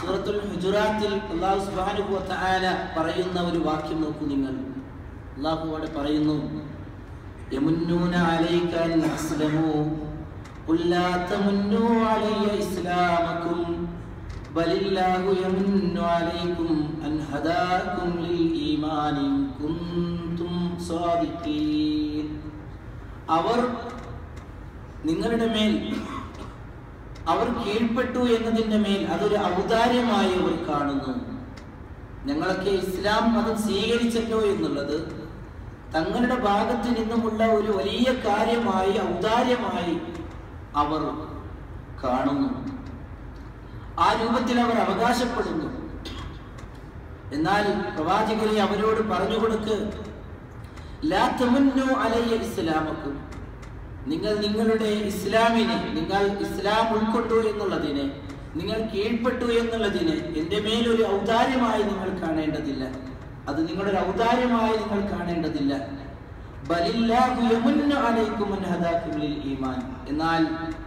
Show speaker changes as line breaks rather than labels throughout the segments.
സൂറത്തുൽ ഹുജുറാത്തിൽ അള്ളാഹു സുബ്ഹാനഹു വ തആല പറയുന്ന ഒരു വാക്യം നോക്കൂ നിങ്ങൾ അള്ളാഹു അവിടെ പറയുന്നു യമുന്നൂന അലൈക അൻ അസ്ലമൂ ഖുൽ ലാ തമുന്നു അലയ്യ ഇസ്ലാമക്കും ബലില്ലാഹു യമുന്നു അലൈക്കും അൻ ഹദാക്കും ലിൽ ഈമാനി ഇൻ കുൻതും സാദിഖീൻ അവർ നിങ്ങളുടെ മേൽ അവർ കീഴ്പ്പെട്ടു എന്നതിൻ്റെ മേൽ അതൊരു ഔദാര്യമായി അവർ കാണുന്നു ഞങ്ങളൊക്കെ ഇസ്ലാം മതം സ്വീകരിച്ചല്ലോ എന്നുള്ളത് തങ്ങളുടെ ഭാഗത്ത് നിന്നുമുള്ള ഒരു വലിയ കാര്യമായി ഔദാര്യമായി അവർ കാണുന്നു ആ രൂപത്തിൽ അവർ അവകാശപ്പെടുന്നു എന്നാൽ പ്രവാചകരെ അവരോട് പറഞ്ഞു കൊടുക്ക് ലാ തമുന്നു അലയ്യ ഇസ്ലാമക്കും നിങ്ങൾ നിങ്ങളുടെ ഇസ്ലാമിനെ നിങ്ങൾ ഇസ്ലാം ഉൾക്കൊണ്ടു എന്നുള്ളതിനെ നിങ്ങൾ കീഴ്പ്പെട്ടു എന്നുള്ളതിനെ എൻ്റെ മേലൊരു ഔദാര്യമായി നിങ്ങൾ കാണേണ്ടതില്ല അത് നിങ്ങളുടെ ഔദാര്യമായി നിങ്ങൾ കാണേണ്ടതില്ല ബലില്ലാഹു യമുന്നു അലൈക്കും അൻ ഹദാക്കും ലിൽ ഈമാൻ എന്നാൽ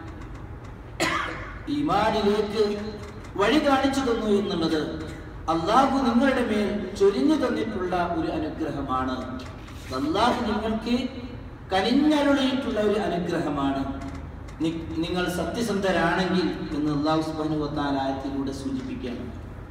ഈമാനിലേക്ക് വഴി കാണിച്ചു തന്നു എന്നുള്ളത് അള്ളാഹു നിങ്ങളുടെ മേൽ ചൊരിഞ്ഞു തന്നിട്ടുള്ള ഒരു അനുഗ്രഹമാണ് അള്ളാഹു നിങ്ങൾക്ക് കനിഞ്ഞരുളിയിട്ടുള്ള ഒരു അനുഗ്രഹമാണ് നി- നിങ്ങൾ സത്യസന്ധരാണെങ്കിൽ എന്ന് അള്ളാഹു സുബ്ഹാനഹു വ തആല ആയത്തിലൂടെ സൂചിപ്പിക്കുകയാണ്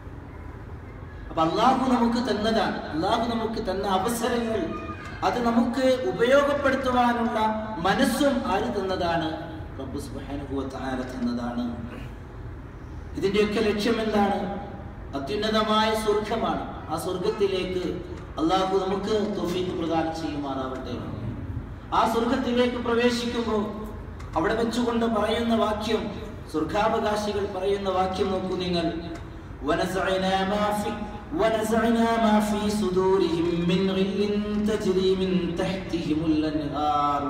അപ്പൊ അള്ളാഹു നമുക്ക് തന്നതാണ് അള്ളാഹു നമുക്ക് തന്ന അവസരങ്ങൾ അത് നമുക്ക് ഉപയോഗപ്പെടുത്തുവാനുള്ള മനസ്സും ആര് തന്നതാണ് റബ്ബ് സുബ്ഹാനഹു വ തആല തന്നതാണ് ഇതിന്റെയൊക്കെ ലക്ഷ്യം എന്താണ് അത്യുന്നതമായ സ്വർഗമാണ് ആ സ്വർഗത്തിലേക്ക് അള്ളാഹു നമുക്ക് തൊഫീക്ക് പ്രദാനം ചെയ്യുമാറാവട്ടെ ആ സ്വർഗത്തിലേക്ക് പ്രവേശിക്കുമ്പോൾ അവിടെ വെച്ചുകൊണ്ട് പറയുന്ന വാക്യം സ്വർഗാവകാശികൾ പറയുന്ന വാക്യം നോക്കൂ നിങ്ങൾ وَنَزَعْنَا مَا فِي- وَنَزَعْنَا مَا فِي صُدُورِهِم مِّنْ غِلٍّ تَجْرِي مِن تَحْتِهِمُ الْأَنْهَارُ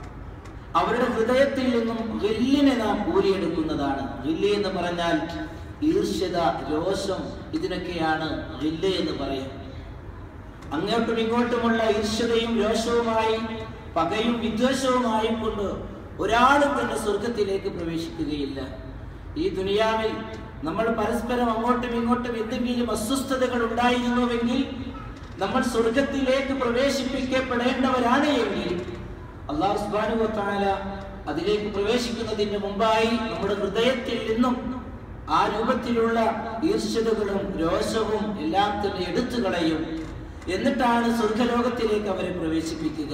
അവരുടെ ഹൃദയത്തിൽ നിന്നും ഗില്ലിനെ നാം ഊരിയെടുക്കുന്നതാണ് ഗില്ല് എന്ന് പറഞ്ഞാൽ ഈർഷ്യത രോഷം ഇതിനൊക്കെയാണ് ഗില്ല് എന്ന് പറയാം അങ്ങോട്ടും ഇങ്ങോട്ടുമുള്ള ഈർഷ്യതയും രോഷവുമായി പകയും വിദ്വേഷവുമായി കൊണ്ട് ഒരാളും തന്നെ സ്വർഗത്തിലേക്ക് പ്രവേശിക്കുകയില്ല ഈ ദുനിയാവിൽ നമ്മൾ പരസ്പരം അങ്ങോട്ടും ഇങ്ങോട്ടും എന്തെങ്കിലും അസ്വസ്ഥതകൾ ഉണ്ടായിരുന്നുവെങ്കിൽ നമ്മൾ സ്വർഗത്തിലേക്ക് പ്രവേശിപ്പിക്കപ്പെടേണ്ടവരാണ് എങ്കിൽ അള്ളാഹു സുബ്ഹാനഹു വ തആല അതിലേക്ക് പ്രവേശിക്കുന്നതിന് മുമ്പായി നമ്മുടെ ഹൃദയത്തിൽ നിന്നും ആ രൂപത്തിലുള്ള ഈർഷ്യതകളും രോഷവും എല്ലാം തന്നെ എടുത്തു കളയും എന്നിട്ടാണ് സ്വർഗലോകത്തിലേക്ക് അവരെ പ്രവേശിപ്പിക്കുക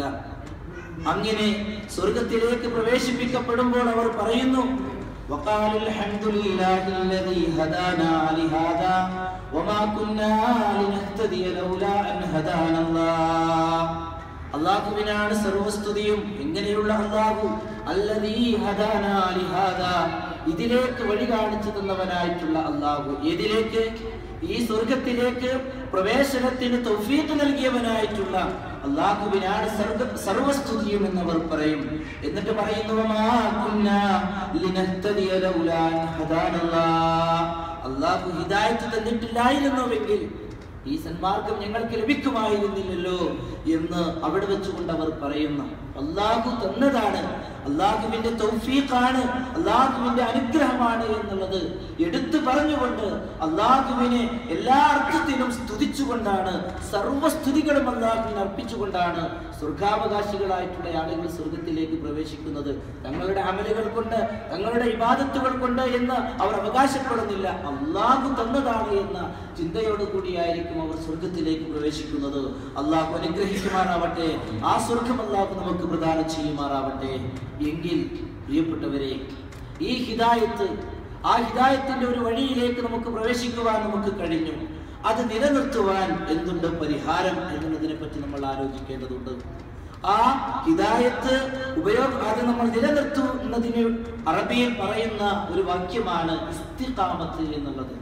അങ്ങനെ സ്വർഗത്തിലേക്ക് പ്രവേശിപ്പിക്കപ്പെടുമ്പോൾ അവർ പറയുന്നു وقالوا الحمد لله الذي هدانا لهذا وما كنا لنهتدي لولا أن هدانا الله അള്ളാഹുവിനാണ് സർവസ്തുതിയും എങ്ങനെയുള്ള അള്ളാഹു അല്ലദീ ഹദാനാ ലിഹാദാ ഇതിലേക്ക് വഴി കാണിച്ചു തന്നവനായിട്ടുള്ള അള്ളാഹു ഏതിലേക്ക് ഈ സ്വർഗത്തിലേക്ക് പ്രവേശനത്തിന് തൗഫീഖ് നൽകിയവനായിട്ടുള്ള അള്ളാഹുവിനാണ് സർഗ സർവസ്തുതിയും എന്നവർ പറയും എന്നിട്ട് പറയുന്നു "വമാ കുന്നാ ലിനഹ്തദിയ ലൗലാ അൻ ഹദാനല്ലാഹ്." അള്ളാഹു ഹിദായത്ത് തന്നിട്ടില്ലായിരുന്നുവെങ്കിൽ ഈ സന്മാർഗം ഞങ്ങൾക്ക് ലഭിക്കുമായിരുന്നില്ലല്ലോ എന്ന് അവിടെ വെച്ചുകൊണ്ട് അവർ പറയുന്നു അള്ളാഹു തന്നതാണ് അള്ളാഹുവിന്റെ തൗഫീഖാണ് അള്ളാഹുവിന്റെ അനുഗ്രഹമാണ് എന്നുള്ളത് എടുത്തു പറഞ്ഞുകൊണ്ട് അള്ളാഹുവിനെ എല്ലാ അർത്ഥത്തിലും സ്തുതിച്ചുകൊണ്ടാണ് സർവസ്തുതികളും അള്ളാഹുവിന് അർപ്പിച്ചുകൊണ്ടാണ് സ്വർഗാവകാശികളായിട്ടുള്ള ആളുകൾ സ്വർഗത്തിലേക്ക് പ്രവേശിക്കുന്നത് തങ്ങളുടെ അമലുകൾ കൊണ്ട് തങ്ങളുടെ ഇബാദത്തുകൾ കൊണ്ട് എന്ന് അവർ അവകാശപ്പെടുന്നില്ല അള്ളാഹു തന്നതാണ് എന്ന ചിന്തയോട് കൂടിയായിരിക്കും അവർ സ്വർഗത്തിലേക്ക് പ്രവേശിക്കുന്നത് അള്ളാഹു അനുഗ്രഹിക്കുമാറാവട്ടെ ആ സ്വർഗം അള്ളാഹു നമുക്ക് പ്രദാനം ചെയ്യുമാറാവട്ടെ എങ്കിൽ പ്രിയപ്പെട്ടവരെ ഈ ഹിദായത്ത് ആ ഹിദായത്തിന്റെ ഒരു വഴിയിലേക്ക് നമുക്ക് പ്രവേശിക്കുവാൻ നമുക്ക് കഴിഞ്ഞു അത് നിലനിർത്തുവാൻ എന്തുണ്ട് പരിഹാരം എന്നുള്ളതിനെ പറ്റി നമ്മൾ ആലോചിക്കേണ്ടതുണ്ട് ആ ഹിദായത്ത് ഉപയോഗ അത് നമ്മൾ നിലനിർത്തുന്നതിന് അറബിയിൽ പറയുന്ന ഒരു വാക്യമാണ് ഇസ്തിഖാമത്ത് എന്നുള്ളത്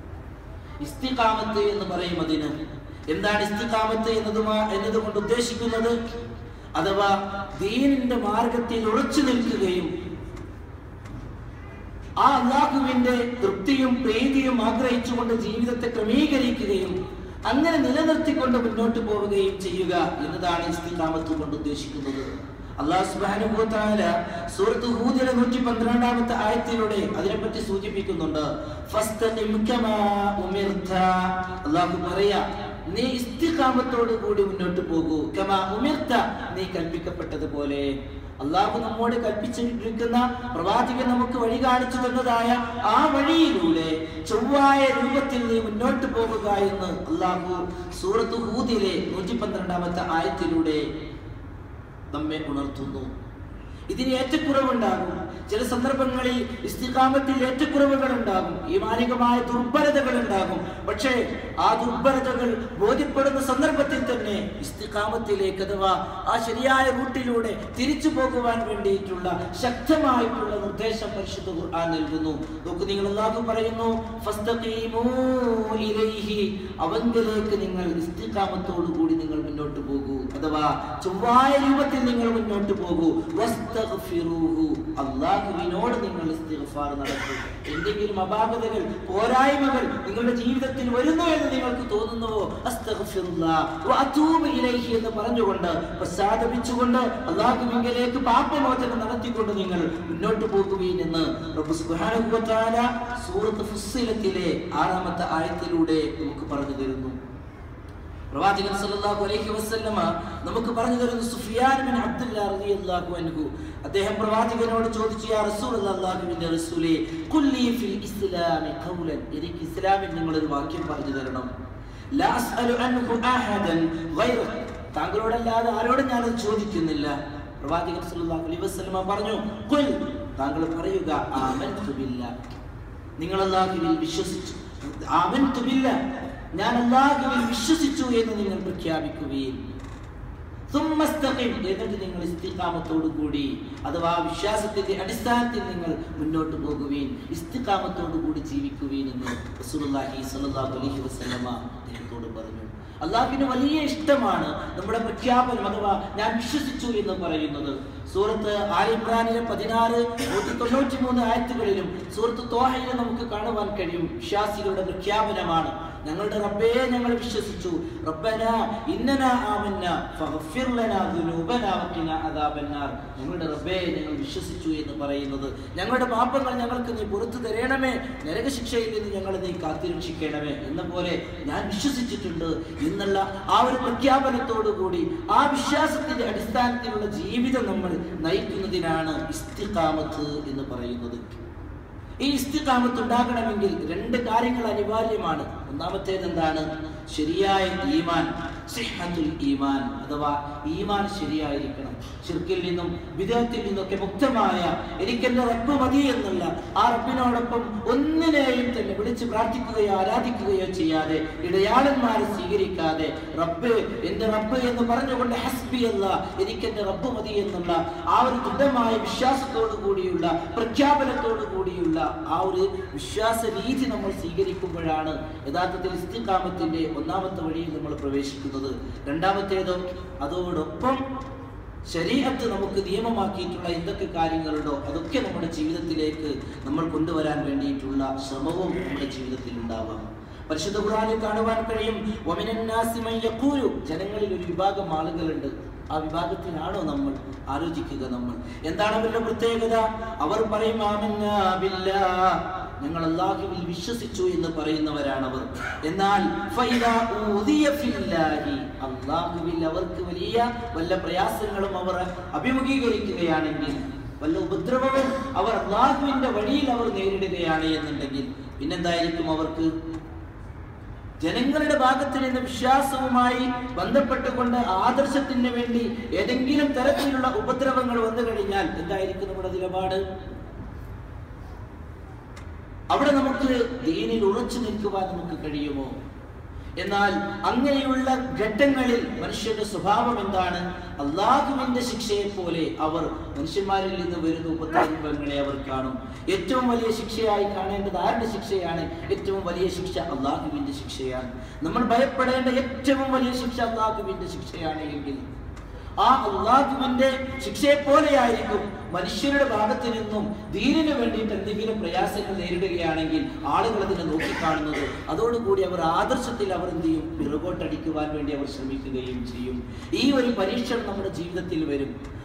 ഇസ്തിഖാമത്ത് എന്ന് പറയും അതിന് എന്താണ് ഇസ്തിഖാമത്ത് എന്നതുമാ എന്നതുകൊണ്ട് ഉദ്ദേശിക്കുന്നത് അഥവാ ദീനിന്റെ മാർഗത്തിൽ ഉറച്ചു നിൽക്കുകയും ആ അള്ളാഹുവിന്റെ തൃപ്തിയും പ്രീതിയും ആഗ്രഹിച്ചുകൊണ്ട് ജീവിതത്തെ ക്രമീകരിക്കുകയും അങ്ങനെ നിലനിർത്തിക്കൊണ്ട് മുന്നോട്ട് പോവുകയും ചെയ്യുക എന്നതാണ് ഇസ്തിഖാമത്ത് കൊണ്ട് ഉദ്ദേശിക്കുന്നത് അള്ളാഹു സുബ്ഹാനഹു വ തആല സൂറത്ത് ഹൂദിലെ 112ാമത്തെ ആയത്തിലൂടെ അതിനെപ്പറ്റി സൂചിപ്പിക്കുന്നുണ്ട് ഫസ്തഖിം കമാ ഉമിർത അള്ളാഹു പറയാ നീ ഇസ്തിഖാമത്തോടു കൂടി മുന്നോട്ട് പോകൂ കമാ ഉമിർത നീ കൽപ്പിക്കപ്പെട്ടതുപോലെ അള്ളാഹു നമ്മോട് കൽപ്പിച്ചിരിക്കുന്ന പ്രവാചകൻ നമുക്ക് വഴി കാണിച്ചു തന്നതായ ആ വഴിയിലൂടെ ചൊവ്വായ രൂപത്തിൽ നീ മുന്നോട്ട് പോകുക എന്ന് അള്ളാഹു സൂറത്ത് ഹൂദിലെ നൂറ്റി പന്ത്രണ്ടാമത്തെ ആയത്തിലൂടെ നമ്മെ ഉണർത്തുന്നു ഇതിന് ഏറ്റക്കുറവുണ്ടാകും ചില സന്ദർഭങ്ങളിൽ ഇസ്തികാമത്തിൽ ഏറ്റക്കുറവുകൾ ഉണ്ടാകും ഈ മാനികമായ ദുർബലതകൾ ഉണ്ടാകും പക്ഷേ ആ ദുർബലതകൾ ബോധ്യപ്പെടുന്ന സന്ദർഭത്തിൽ തന്നെ ഇസ്തികാമത്തിലേക്ക് അഥവാ ആ ശരിയായ റൂട്ടിലൂടെ തിരിച്ചു പോകുവാൻ വേണ്ടിയിട്ടുള്ള ശക്തമായിട്ടുള്ള നിർദ്ദേശം പരിശുദ്ധ ഖുർആൻ നൽകുന്നു നോക്കൂ നിങ്ങൾ അല്ലാഹു പറയുന്നു ഫസ്തഖീമൂ ഇലൈഹി അവങ്കലേക്ക് നിങ്ങൾ ഇസ്തികാമത്തോടു കൂടി നിങ്ങൾ മുന്നോട്ട് പോകൂ അഥവാ ചൊവ്വായ രൂപത്തിൽ നിങ്ങൾ മുന്നോട്ട് പോകൂ വസ്തഗ്ഫിറൂഹു അല്ലാഹുവിനോട് നിങ്ങൾ ഇസ്തിഗ്ഫാർ നടത്തൂ എന്തെങ്കിലും അപാകതകൾ പോരായ്മകൾ നിങ്ങളുടെ ജീവിതത്തിൽ വരുന്നു എന്ന് നിങ്ങൾക്ക് തോന്നുന്നുവോ അസ്തഗ്ഫിറുല്ലാഹ് വഅതൂബു ഇലൈഹി എന്ന് പറഞ്ഞുകൊണ്ട് പശ്ചാത്തപിച്ചുകൊണ്ട് അല്ലാഹുവിങ്കലേക്ക് പാപമോചനം നടത്തിക്കൊണ്ട് നിങ്ങൾ മുന്നോട്ട് പോകുകയും എന്ന് റബ്ബ് സുബ്ഹാനഹു വ തആല സൂറത്ത് ഫുസ്സിലത്തിലെ ആറാമത്തെ ആയത്തിലൂടെ നമുക്ക് പറഞ്ഞു തരുന്നു പ്രവാചകൻ സല്ലല്ലാഹു അലൈഹി വസല്ലമ നമുക്ക് പറഞ്ഞു തരുന്നു സുഫിയാൻ ബിൻ അബ്ദുല്ലാ റളിയല്ലാഹു അൻഹു അദ്ദേഹം പ്രവാചകനോട് ചോദിച്ചു യാ റസൂലുള്ളാഹിന്റെ റസൂലേ കുല്ലി ഫിൽ ഇസ്ലാമി ഖൗലൻ എനിക്ക് ഇസ്ലാമിൽ നിങ്ങൾ ഒരു വാക്യം പറഞ്ഞു തരണം ലാ അസ്അലു അൻഹു അഹദൻ ഗൈറക താങ്കളോടല്ലാതെ ആരോടും ഞാൻ അത് ചോദിക്കുന്നില്ല പ്രവാചകൻ സല്ലല്ലാഹു അലൈഹി വസല്ലമ പറഞ്ഞു ഖുൽ താങ്കൾ പറയുക ആമൻതു ബില്ലാ നിങ്ങൾ അല്ലാഹുവിൽ വിശ്വസിച്ചു ആമൻതു ബില്ലാ ഞാൻ അള്ളാഹുവിൽ വിശ്വസിച്ചു എന്ന് നിങ്ങൾ പ്രഖ്യാപിക്കുകയും സുമ്മസ്തഖിം എന്നിട്ട് നിങ്ങൾ ഇസ്തിഖാമത്തോടു കൂടി അഥവാ വിശ്വാസത്തിന്റെ അടിസ്ഥാനത്തിൽ നിങ്ങൾ മുന്നോട്ട് പോകുകയും ഇസ്തിഖാമത്തോടു കൂടി ജീവിക്കുകയും എന്ന് റസൂലുള്ളാഹി സ്വല്ലല്ലാഹു അലൈഹി വസല്ലമ അദ്ദേഹത്തോട് പറഞ്ഞു അള്ളാഹുവിന് വലിയ ഇഷ്ടമാണ് നമ്മുടെ പ്രഖ്യാപനം അഥവാ ഞാൻ വിശ്വസിച്ചു എന്ന് പറയുന്നത് സൂറത്ത് ആലിമ്രാനിലെ പതിനാറ് നൂറ്റി തൊണ്ണൂറ്റി മൂന്ന് ആയത്തുകളിലും സൂറത്ത് തോഹയിലും നമുക്ക് കാണുവാൻ കഴിയും വിശ്വാസികളുടെ പ്രഖ്യാപനമാണ് ഞങ്ങളുടെ റബ്ബേ ഞങ്ങൾ വിശ്വസിച്ചു റബ്ബന ഇന്നന ആമന്ന ഫഗ്ഫിർ ലനാ ദുനൂബനാ വഖിനാ അദാബന്നാർ ഞങ്ങളുടെ റബ്ബേ ഞങ്ങൾ വിശ്വസിച്ചു എന്ന് പറയുന്നത് ഞങ്ങളുടെ പാപങ്ങൾ ഞങ്ങൾക്ക് നീ പുറത്തു തരണമേ നരകശിക്ഷയിൽ നിന്ന് ഞങ്ങളെ നീ കാത്തിരക്ഷിക്കണമേ എന്ന പോലെ ഞാൻ വിശ്വസിച്ചിട്ടുണ്ട് എന്നുള്ള ആ ഒരു പ്രഖ്യാപനത്തോടു കൂടി ആ വിശ്വാസത്തിന്റെ അടിസ്ഥാനത്തിലുള്ള ജീവിതം നമ്മൾ നയിക്കുന്നതിനാണ് ഇസ്തിഖാമത്ത് എന്ന് പറയുന്നത് ഈ ഇസ്തിഖാമത്ത് ഉണ്ടാകണമെങ്കിൽ രണ്ട് കാര്യങ്ങൾ അനിവാര്യമാണ് ഒന്നാമത്തേത് എന്താണ് ശരിയായ ഈമാൻ സിഹത്തുൽ ഈമാൻ അഥവാ ഈമാൻ ശരിയായിരിക്കണം ഷിർക്കിൽ നിന്നും വിദേഹത്തിൽ നിന്നൊക്കെ മുക്തമായ എനിക്കെന്റെ റബ്ബ് മതി എന്നുള്ള ആ റബ്ബിനോടൊപ്പം ഒന്നിനെയും തന്നെ വിളിച്ച് പ്രാർത്ഥിക്കുകയോ ആരാധിക്കുകയോ ചെയ്യാതെ ഇടയാളന്മാരെ സ്വീകരിക്കാതെ റബ്ബ് എന്റെ റബ്ബ് എന്ന് പറഞ്ഞുകൊണ്ട് ഹസ്ബി അല്ല എനിക്കെന്റെ റബ്ബ് മതി എന്നുള്ള ആ ഒരു ദൃഢമായ വിശ്വാസത്തോടു കൂടിയുള്ള പ്രഖ്യാപനത്തോടു കൂടിയുള്ള ആ ഒരു വിശ്വാസ രീതി നമ്മൾ സ്വീകരിക്കുമ്പോഴാണ് യഥാർത്ഥത്തിൽ ഇസ്തിഖാമത്തിന്റെ ഒന്നാമത്തെ വഴിയിൽ നമ്മൾ പ്രവേശിക്കുന്നത് രണ്ടാമത്തേതോ അതോടൊപ്പം ശരീരത്ത് നമുക്ക് നിയമമാക്കിയിട്ടുള്ള എന്തൊക്കെ കാര്യങ്ങളുണ്ടോ അതൊക്കെ നമ്മുടെ ജീവിതത്തിലേക്ക് നമ്മൾ കൊണ്ടുവരാൻ വേണ്ടിയിട്ടുള്ള ശ്രമവും നമ്മുടെ ജീവിതത്തിൽ ഉണ്ടാവാം പരിശുദ്ധ ഖുർആനിൽ കാണുവാൻ കഴിയും വമിനന്നാസി മൻ യഖൂലു ജനങ്ങളിൽ ഒരു വിഭാഗം ആളുകളുണ്ട് ആ വിഭാഗത്തിലാണോ നമ്മൾ ആലോചിക്കുക നമ്മൾ എന്താണ് അവരുടെ പ്രത്യേകത അവർ പറയും ആമന്നാ ബില്ലാ ഞങ്ങൾ അള്ളാഹുവിൽ വിശ്വസിച്ചു എന്ന് പറയുന്നവരാണ് അവർ എന്നാൽ ഫൈദാ ഊദിയ ഫില്ലാഹി അള്ളാഹുവിൽ അവർക്ക് വലിയ വല്ല പ്രയാസങ്ങളും അവർ അഭിമുഖീകരിക്കുകയാണെങ്കിൽ വല്ല ഉപദ്രവവും അവർ അള്ളാഹുവിന്റെ വഴിയിൽ അവർ നേരിടുകയാണ് എന്നുണ്ടെങ്കിൽ പിന്നെന്തായിരിക്കും അവർക്ക് ജനങ്ങളുടെ ഭാഗത്ത് നിന്ന് വിശ്വാസവുമായി ബന്ധപ്പെട്ടുകൊണ്ട് ആദർശത്തിന് വേണ്ടി ഏതെങ്കിലും തരത്തിലുള്ള ഉപദ്രവങ്ങൾ വന്നു കഴിഞ്ഞാൽ എന്തായിരിക്കും നമ്മുടെ നിലപാട് അവിടെ നമുക്ക് ദീനിൽ ഉറച്ചു നിൽക്കുവാൻ നമുക്ക് കഴിയുമോ എന്നാൽ അങ്ങനെയുള്ള ഘട്ടങ്ങളിൽ മനുഷ്യന്റെ സ്വഭാവം എന്താണ് അള്ളാഹുവിന്റെ ശിക്ഷയെ പോലെ അവർ മനുഷ്യന്മാരിൽ നിന്ന് വരുന്ന ഉപദ്രവങ്ങളെ അവർ കാണും ഏറ്റവും വലിയ ശിക്ഷയായി കാണേണ്ടത് ആരുടെ ശിക്ഷയാണ് ഏറ്റവും വലിയ ശിക്ഷ അള്ളാഹുവിന്റെ ശിക്ഷയാണ് നമ്മൾ ഭയപ്പെടേണ്ട ഏറ്റവും വലിയ ശിക്ഷ അള്ളാഹുവിന്റെ ശിക്ഷയാണ് എങ്കിൽ ആ അള്ളാഹുവിന്റെ ശിക്ഷയെ പോലെയായിരിക്കും മനുഷ്യരുടെ ഭാഗത്ത് നിന്നും ദീനിന് വേണ്ടിയിട്ട് എന്തെങ്കിലും പ്രയാസങ്ങൾ നേരിടുകയാണെങ്കിൽ ആളുകൾ അതിനെ നോക്കിക്കാണുന്നത് അതോടുകൂടി അവർ ആദർശത്തിൽ അവർ എന്ത് ചെയ്യും പിറകോട്ടടിക്കുവാൻ വേണ്ടി അവർ ശ്രമിക്കുകയും ചെയ്യും ഈ ഒരു പരീക്ഷണം നമ്മുടെ ജീവിതത്തിൽ വരും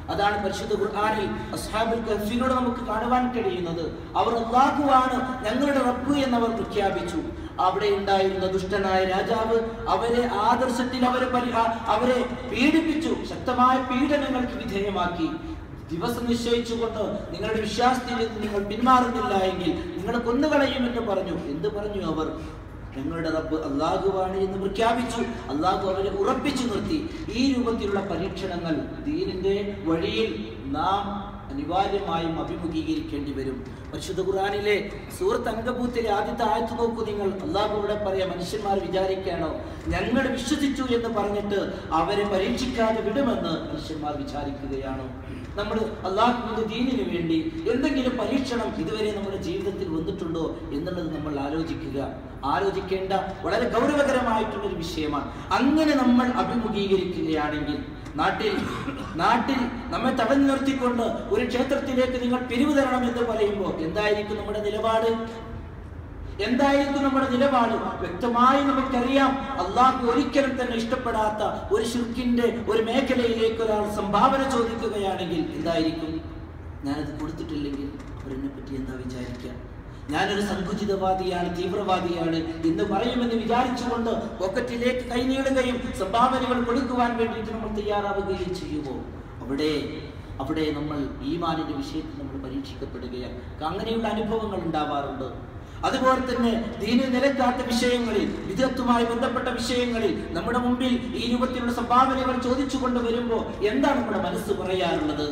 അതാണ് പരിശുദ്ധ ഖുർആനിൽ അസ്ഹാബുൽ കഹ്ഫിലൂടെ നമുക്ക് കാണുവാൻ കഴിയുന്നത് അവർ അള്ളാഹുവാണ് ഞങ്ങളുടെ റബ്ബ് എന്നവർ പ്രഖ്യാപിച്ചു അവിടെ ഉണ്ടായിരുന്ന ദുഷ്ടനായ രാജാവ് അവരെ ആദർശത്തിൽ അവരെ പരി- ആ- അവരെ പീഡിപ്പിച്ചു ശക്തമായ പീഡനങ്ങൾക്ക് വിധേയമാക്കി ദിവസം നിശ്ചയിച്ചുകൊണ്ട് നിങ്ങളുടെ വിശ്വാസത്തിൽ നിന്ന് നിങ്ങൾ പിന്മാറുന്നില്ല എങ്കിൽ നിങ്ങളെ കൊന്നുകളയുമെന്ന് പറഞ്ഞു എന്ത് പറഞ്ഞു അവർ ഞങ്ങളുടെ റബ്ബ് അള്ളാഹുവാണ് എന്ന് പ്രഖ്യാപിച്ചു അള്ളാഹു അവരെ ഉറപ്പിച്ചു നിർത്തി ഈ രൂപത്തിലുള്ള പരീക്ഷണങ്ങൾ ദീനിന്റെ വഴിയിൽ നാം അനിവാര്യമായും അഭിമുഖീകരിക്കേണ്ടി വരും പരിശുദ്ധ ഖുർആനിലെ സൂറത്ത് അങ്കബൂത്തിലെ ആദ്യത്തെ ആയത്ത് നോക്കൂ നിങ്ങൾ അള്ളാഹു ഇവിടെ പറയാ മനുഷ്യന്മാർ വിചാരിക്കാണോ ഞങ്ങൾ വിശ്വസിച്ചു എന്ന് പറഞ്ഞിട്ട് അവരെ പരീക്ഷിക്കാതെ വിടുമെന്ന് മനുഷ്യന്മാർ വിചാരിക്കുകയാണോ നമ്മൾ അള്ളാഹുവിന്റെ ദീനിനു വേണ്ടി എന്തെങ്കിലും പരീക്ഷണം ഇതുവരെ നമ്മുടെ ജീവിതത്തിൽ വന്നിട്ടുണ്ടോ എന്നുള്ളത് നമ്മൾ ആലോചിക്കുക ആലോചിക്കേണ്ട വളരെ ഗൗരവകരമായിട്ടുള്ള ഒരു വിഷയമാണ് അങ്ങനെ നമ്മൾ അഭിമുഖീകരിക്കുകയാണെങ്കിൽ നാട്ടിൽ നാട്ടിൽ നമ്മെ തടഞ്ഞു നിർത്തിക്കൊണ്ട് ഒരു ക്ഷേത്രത്തിലേക്ക് നിങ്ങൾ പിരിവ് തരണം എന്ന് പറയുമ്പോൾ എന്തായിരിക്കും നമ്മുടെ നിലപാട് എന്തായിരിക്കും നമ്മുടെ നിലപാട് വ്യക്തമായി നമുക്കറിയാം അള്ളാഹു ഒരിക്കലും തന്നെ ഇഷ്ടപ്പെടാത്ത ഒരു ശുർക്കിന്റെ ഒരു മേഖലയിലേക്ക് ഒരാൾ സംഭാവന ചോദിക്കുകയാണെങ്കിൽ എന്തായിരിക്കും ഞാനത് കൊടുത്തിട്ടില്ലെങ്കിൽ അവരെന്നെ പറ്റി എന്താ വിചാരിക്കുക ഞാനൊരു സങ്കുചിതവാദിയാണ് തീവ്രവാദിയാണ് എന്ന് പറയുമെന്ന് വിചാരിച്ചുകൊണ്ട് പോക്കറ്റിലേക്ക് കൈനീടുകയും സംഭാവനകൾ കൊടുക്കുവാൻ വേണ്ടിയിട്ട് നമ്മൾ തയ്യാറാവുകയും ചെയ്യുമോ അവിടെ അവിടെ നമ്മൾ ഈമാനിന്റെ വിഷയത്തിൽ നമ്മൾ പരീക്ഷിക്കപ്പെടുകയാണ് അങ്ങനെയുള്ള അനുഭവങ്ങൾ ഉണ്ടാവാറുണ്ട് അതുപോലെ തന്നെ ദീനിൽ നിലക്കാത്ത വിഷയങ്ങളിൽ വിദഗ്ധവുമായി ബന്ധപ്പെട്ട വിഷയങ്ങളിൽ നമ്മുടെ മുമ്പിൽ ഈ രൂപത്തിലുള്ള സംഭാവനകൾ ചോദിച്ചുകൊണ്ട് വരുമ്പോൾ എന്താണ് നമ്മുടെ മനസ്സ് പറയാറുള്ളത്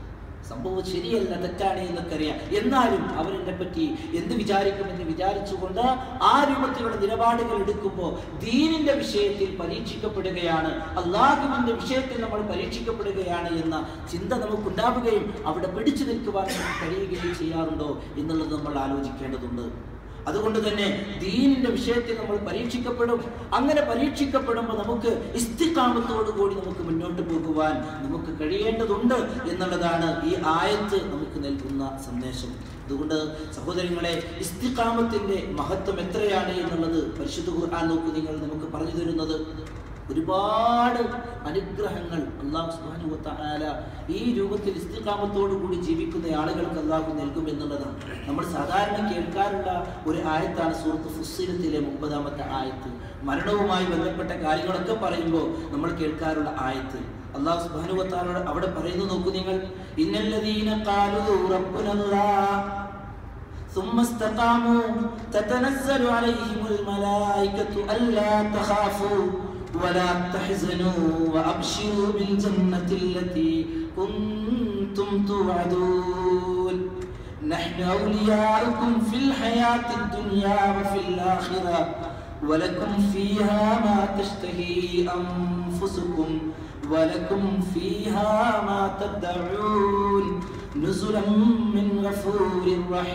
സംഭവം ശരിയല്ല തെറ്റാണ് എന്നൊക്കെ അറിയാം എന്നാലും അവരെന്നെ പറ്റി എന്ത് വിചാരിക്കുമെന്ന് വിചാരിച്ചുകൊണ്ട് ആ രൂപത്തിലുള്ള നിലപാടുകൾ എടുക്കുമ്പോൾ ദീനിന്റെ വിഷയത്തിൽ പരീക്ഷിക്കപ്പെടുകയാണ് അള്ളാഹുവിന്റെ വിഷയത്തിൽ നമ്മൾ പരീക്ഷിക്കപ്പെടുകയാണ് എന്ന ചിന്ത നമുക്കുണ്ടാവുകയും അവിടെ പിടിച്ചു നിൽക്കുവാൻ നമുക്ക് കഴിയുകയും ചെയ്യാറുണ്ടോ എന്നുള്ളത് നമ്മൾ ആലോചിക്കേണ്ടതുണ്ട് അതുകൊണ്ട് തന്നെ ദീനിന്റെ വിഷയത്തിൽ നമ്മൾ പരീക്ഷിക്കപ്പെടും അങ്ങനെ പരീക്ഷിക്കപ്പെടുമ്പോൾ നമുക്ക് ഇസ്തിക്കാമത്തോടു കൂടി നമുക്ക് മുന്നോട്ട് പോകുവാൻ നമുക്ക് കഴിയേണ്ടതുണ്ട് എന്നുള്ളതാണ് ഈ ആയത്ത് നമുക്ക് നൽകുന്ന സന്ദേശം അതുകൊണ്ട് സഹോദരങ്ങളെ ഇസ്തിക്കാമത്തിന്റെ മഹത്വം എത്രയാണ് എന്നുള്ളത് പരിശുദ്ധ ഖുർആൻ നോക്ക് നിങ്ങൾ നമുക്ക് പറഞ്ഞു തരുന്നത് ഒരുപാട് അനുഗ്രഹങ്ങൾ അള്ളാഹു സുബ്ഹാനഹു വ തആല ഈ രൂപത്തിൽ ഇസ്തിഖാമത്തോടു കൂടി ജീവിക്കുന്ന ആളുകൾക്ക് അള്ളാഹു നൽകും എന്നുള്ളതാണ് നമ്മൾ സാധാരണ കേൾക്കാറുള്ള ഒരു ആയത്താണ് സൂറത്ത് ഫുസ്സിലത്തിലെ മുപ്പതാമത്തെ ആയത്ത് മരണവുമായി ബന്ധപ്പെട്ട കാര്യങ്ങളൊക്കെ പറയുമ്പോൾ നമ്മൾ കേൾക്കാറുള്ള ആയത്ത് അള്ളാഹു സുബ്ഹാനഹു വ തആല അവിടെ പറയുന്നു നോക്കൂ നിങ്ങൾ ഇന്നല്ലദീന ഖാലൂ റബ്ബുനല്ലാഹ് ثم استقاموا تتنزل عليهم الملائكة ألا تخافوا ولا تحزنوا وأبشروا بالجنة التي كنتم توعدون نحن أولياؤكم في الحياة الدنيا وفي الآخرة ولكم فيها ما تشتهي أنفسكم ولكم فيها ما تدعون نزلا من غفور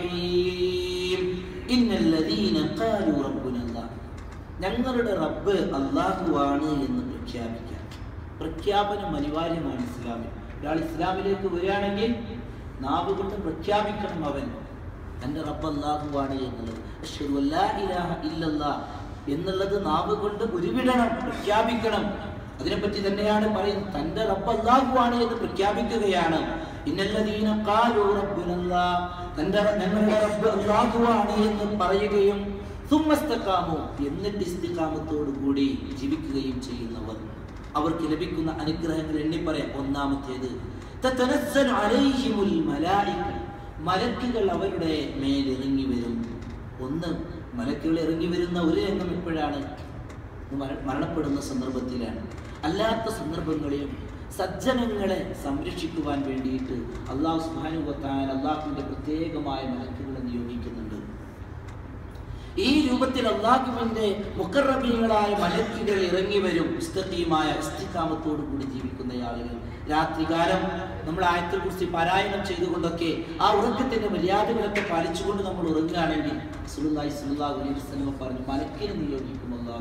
رحيم إن الذين قالوا ربنا الله ഞങ്ങളുടെ റബ്ബ് അള്ളാഹുവാണ് എന്ന് പ്രഖ്യാപിക്കാം പ്രഖ്യാപനം അനിവാര്യമാണ് ഇസ്ലാമിൽ ഒരാൾ ഇസ്ലാമിലേക്ക് വരികയാണെങ്കിൽ നാവ് കൊണ്ട് പ്രഖ്യാപിക്കണം അവൻ എൻ്റെ റബ്ബ് അള്ളാഹുവാണ് എന്നുള്ളത് അശ്ഹദു അല്ലാ ഇലാഹ ഇല്ലല്ലാഹ് എന്നുള്ളത് നാവ് കൊണ്ട് ഉരുവിടണം പ്രഖ്യാപിക്കണം അതിനെപ്പറ്റി തന്നെയാണ് പറയുന്നത് തന്റെ റബ്ബ് അള്ളാഹുവാണ് എന്ന് പ്രഖ്യാപിക്കുകയാണ് ഇന്നല്ലദീന ഖാലൂ റബ്ബുനല്ലാഹ് തന്റെ ഞങ്ങളുടെ റബ്ബ് അള്ളാഹുവാണ് എന്ന് പറയുകയും സുമ്മസ്തക്കാമോ എന്നിട്ട് ഇസ്തിക്കാമത്തോടു കൂടി ജീവിക്കുകയും ചെയ്യുന്നവർ അവർക്ക് ലഭിക്കുന്ന അനുഗ്രഹങ്ങൾ എണ്ണി പറയാം ഒന്നാമത്തേത് തതനസ്സലു അലൈഹിമുൽ മലായിക മലക്കുകൾ അവരുടെ മേൽ ഇറങ്ങി വരും ഒന്ന് മലക്കുകൾ ഇറങ്ങി വരുന്ന ഒരു രംഗം എപ്പോഴാണ് മര- മരണപ്പെടുന്ന സന്ദർഭത്തിലാണ് അല്ലാത്ത സന്ദർഭങ്ങളിലും സജ്ജനങ്ങളെ സംരക്ഷിക്കുവാൻ വേണ്ടിയിട്ട് അള്ളാഹു സുബാനുവത്താൻ അള്ളാഹുവിന്റെ പ്രത്യേകമായ മലക്കുകളെ നിയോഗിക്കുന്നുണ്ട് ഈ രൂപത്തിൽ അള്ളാഹുവിന്റെ മുക്കറബീങ്ങളായ മലക്കുകൾ ഇറങ്ങി വരും ഇസ്തീമായ ഇസ്തിക്കാമത്തോടു കൂടി ജീവിക്കുന്ന ആളുകൾ രാത്രികാലം നമ്മൾ ആയത്തെ കുറിച്ച് പാരായണം ചെയ്തുകൊണ്ടൊക്കെ ആ ഉറക്കത്തിന്റെ മര്യാദകളൊക്കെ പാലിച്ചുകൊണ്ട് നമ്മൾ ഉറങ്ങുകയാണെങ്കിൽ സുലുല്ലാഹി സുലുല്ലാഹു അലൈഹി വസല്ലം പറഞ്ഞു മലക്കിനെ നിയോഗിക്കും അള്ളാഹു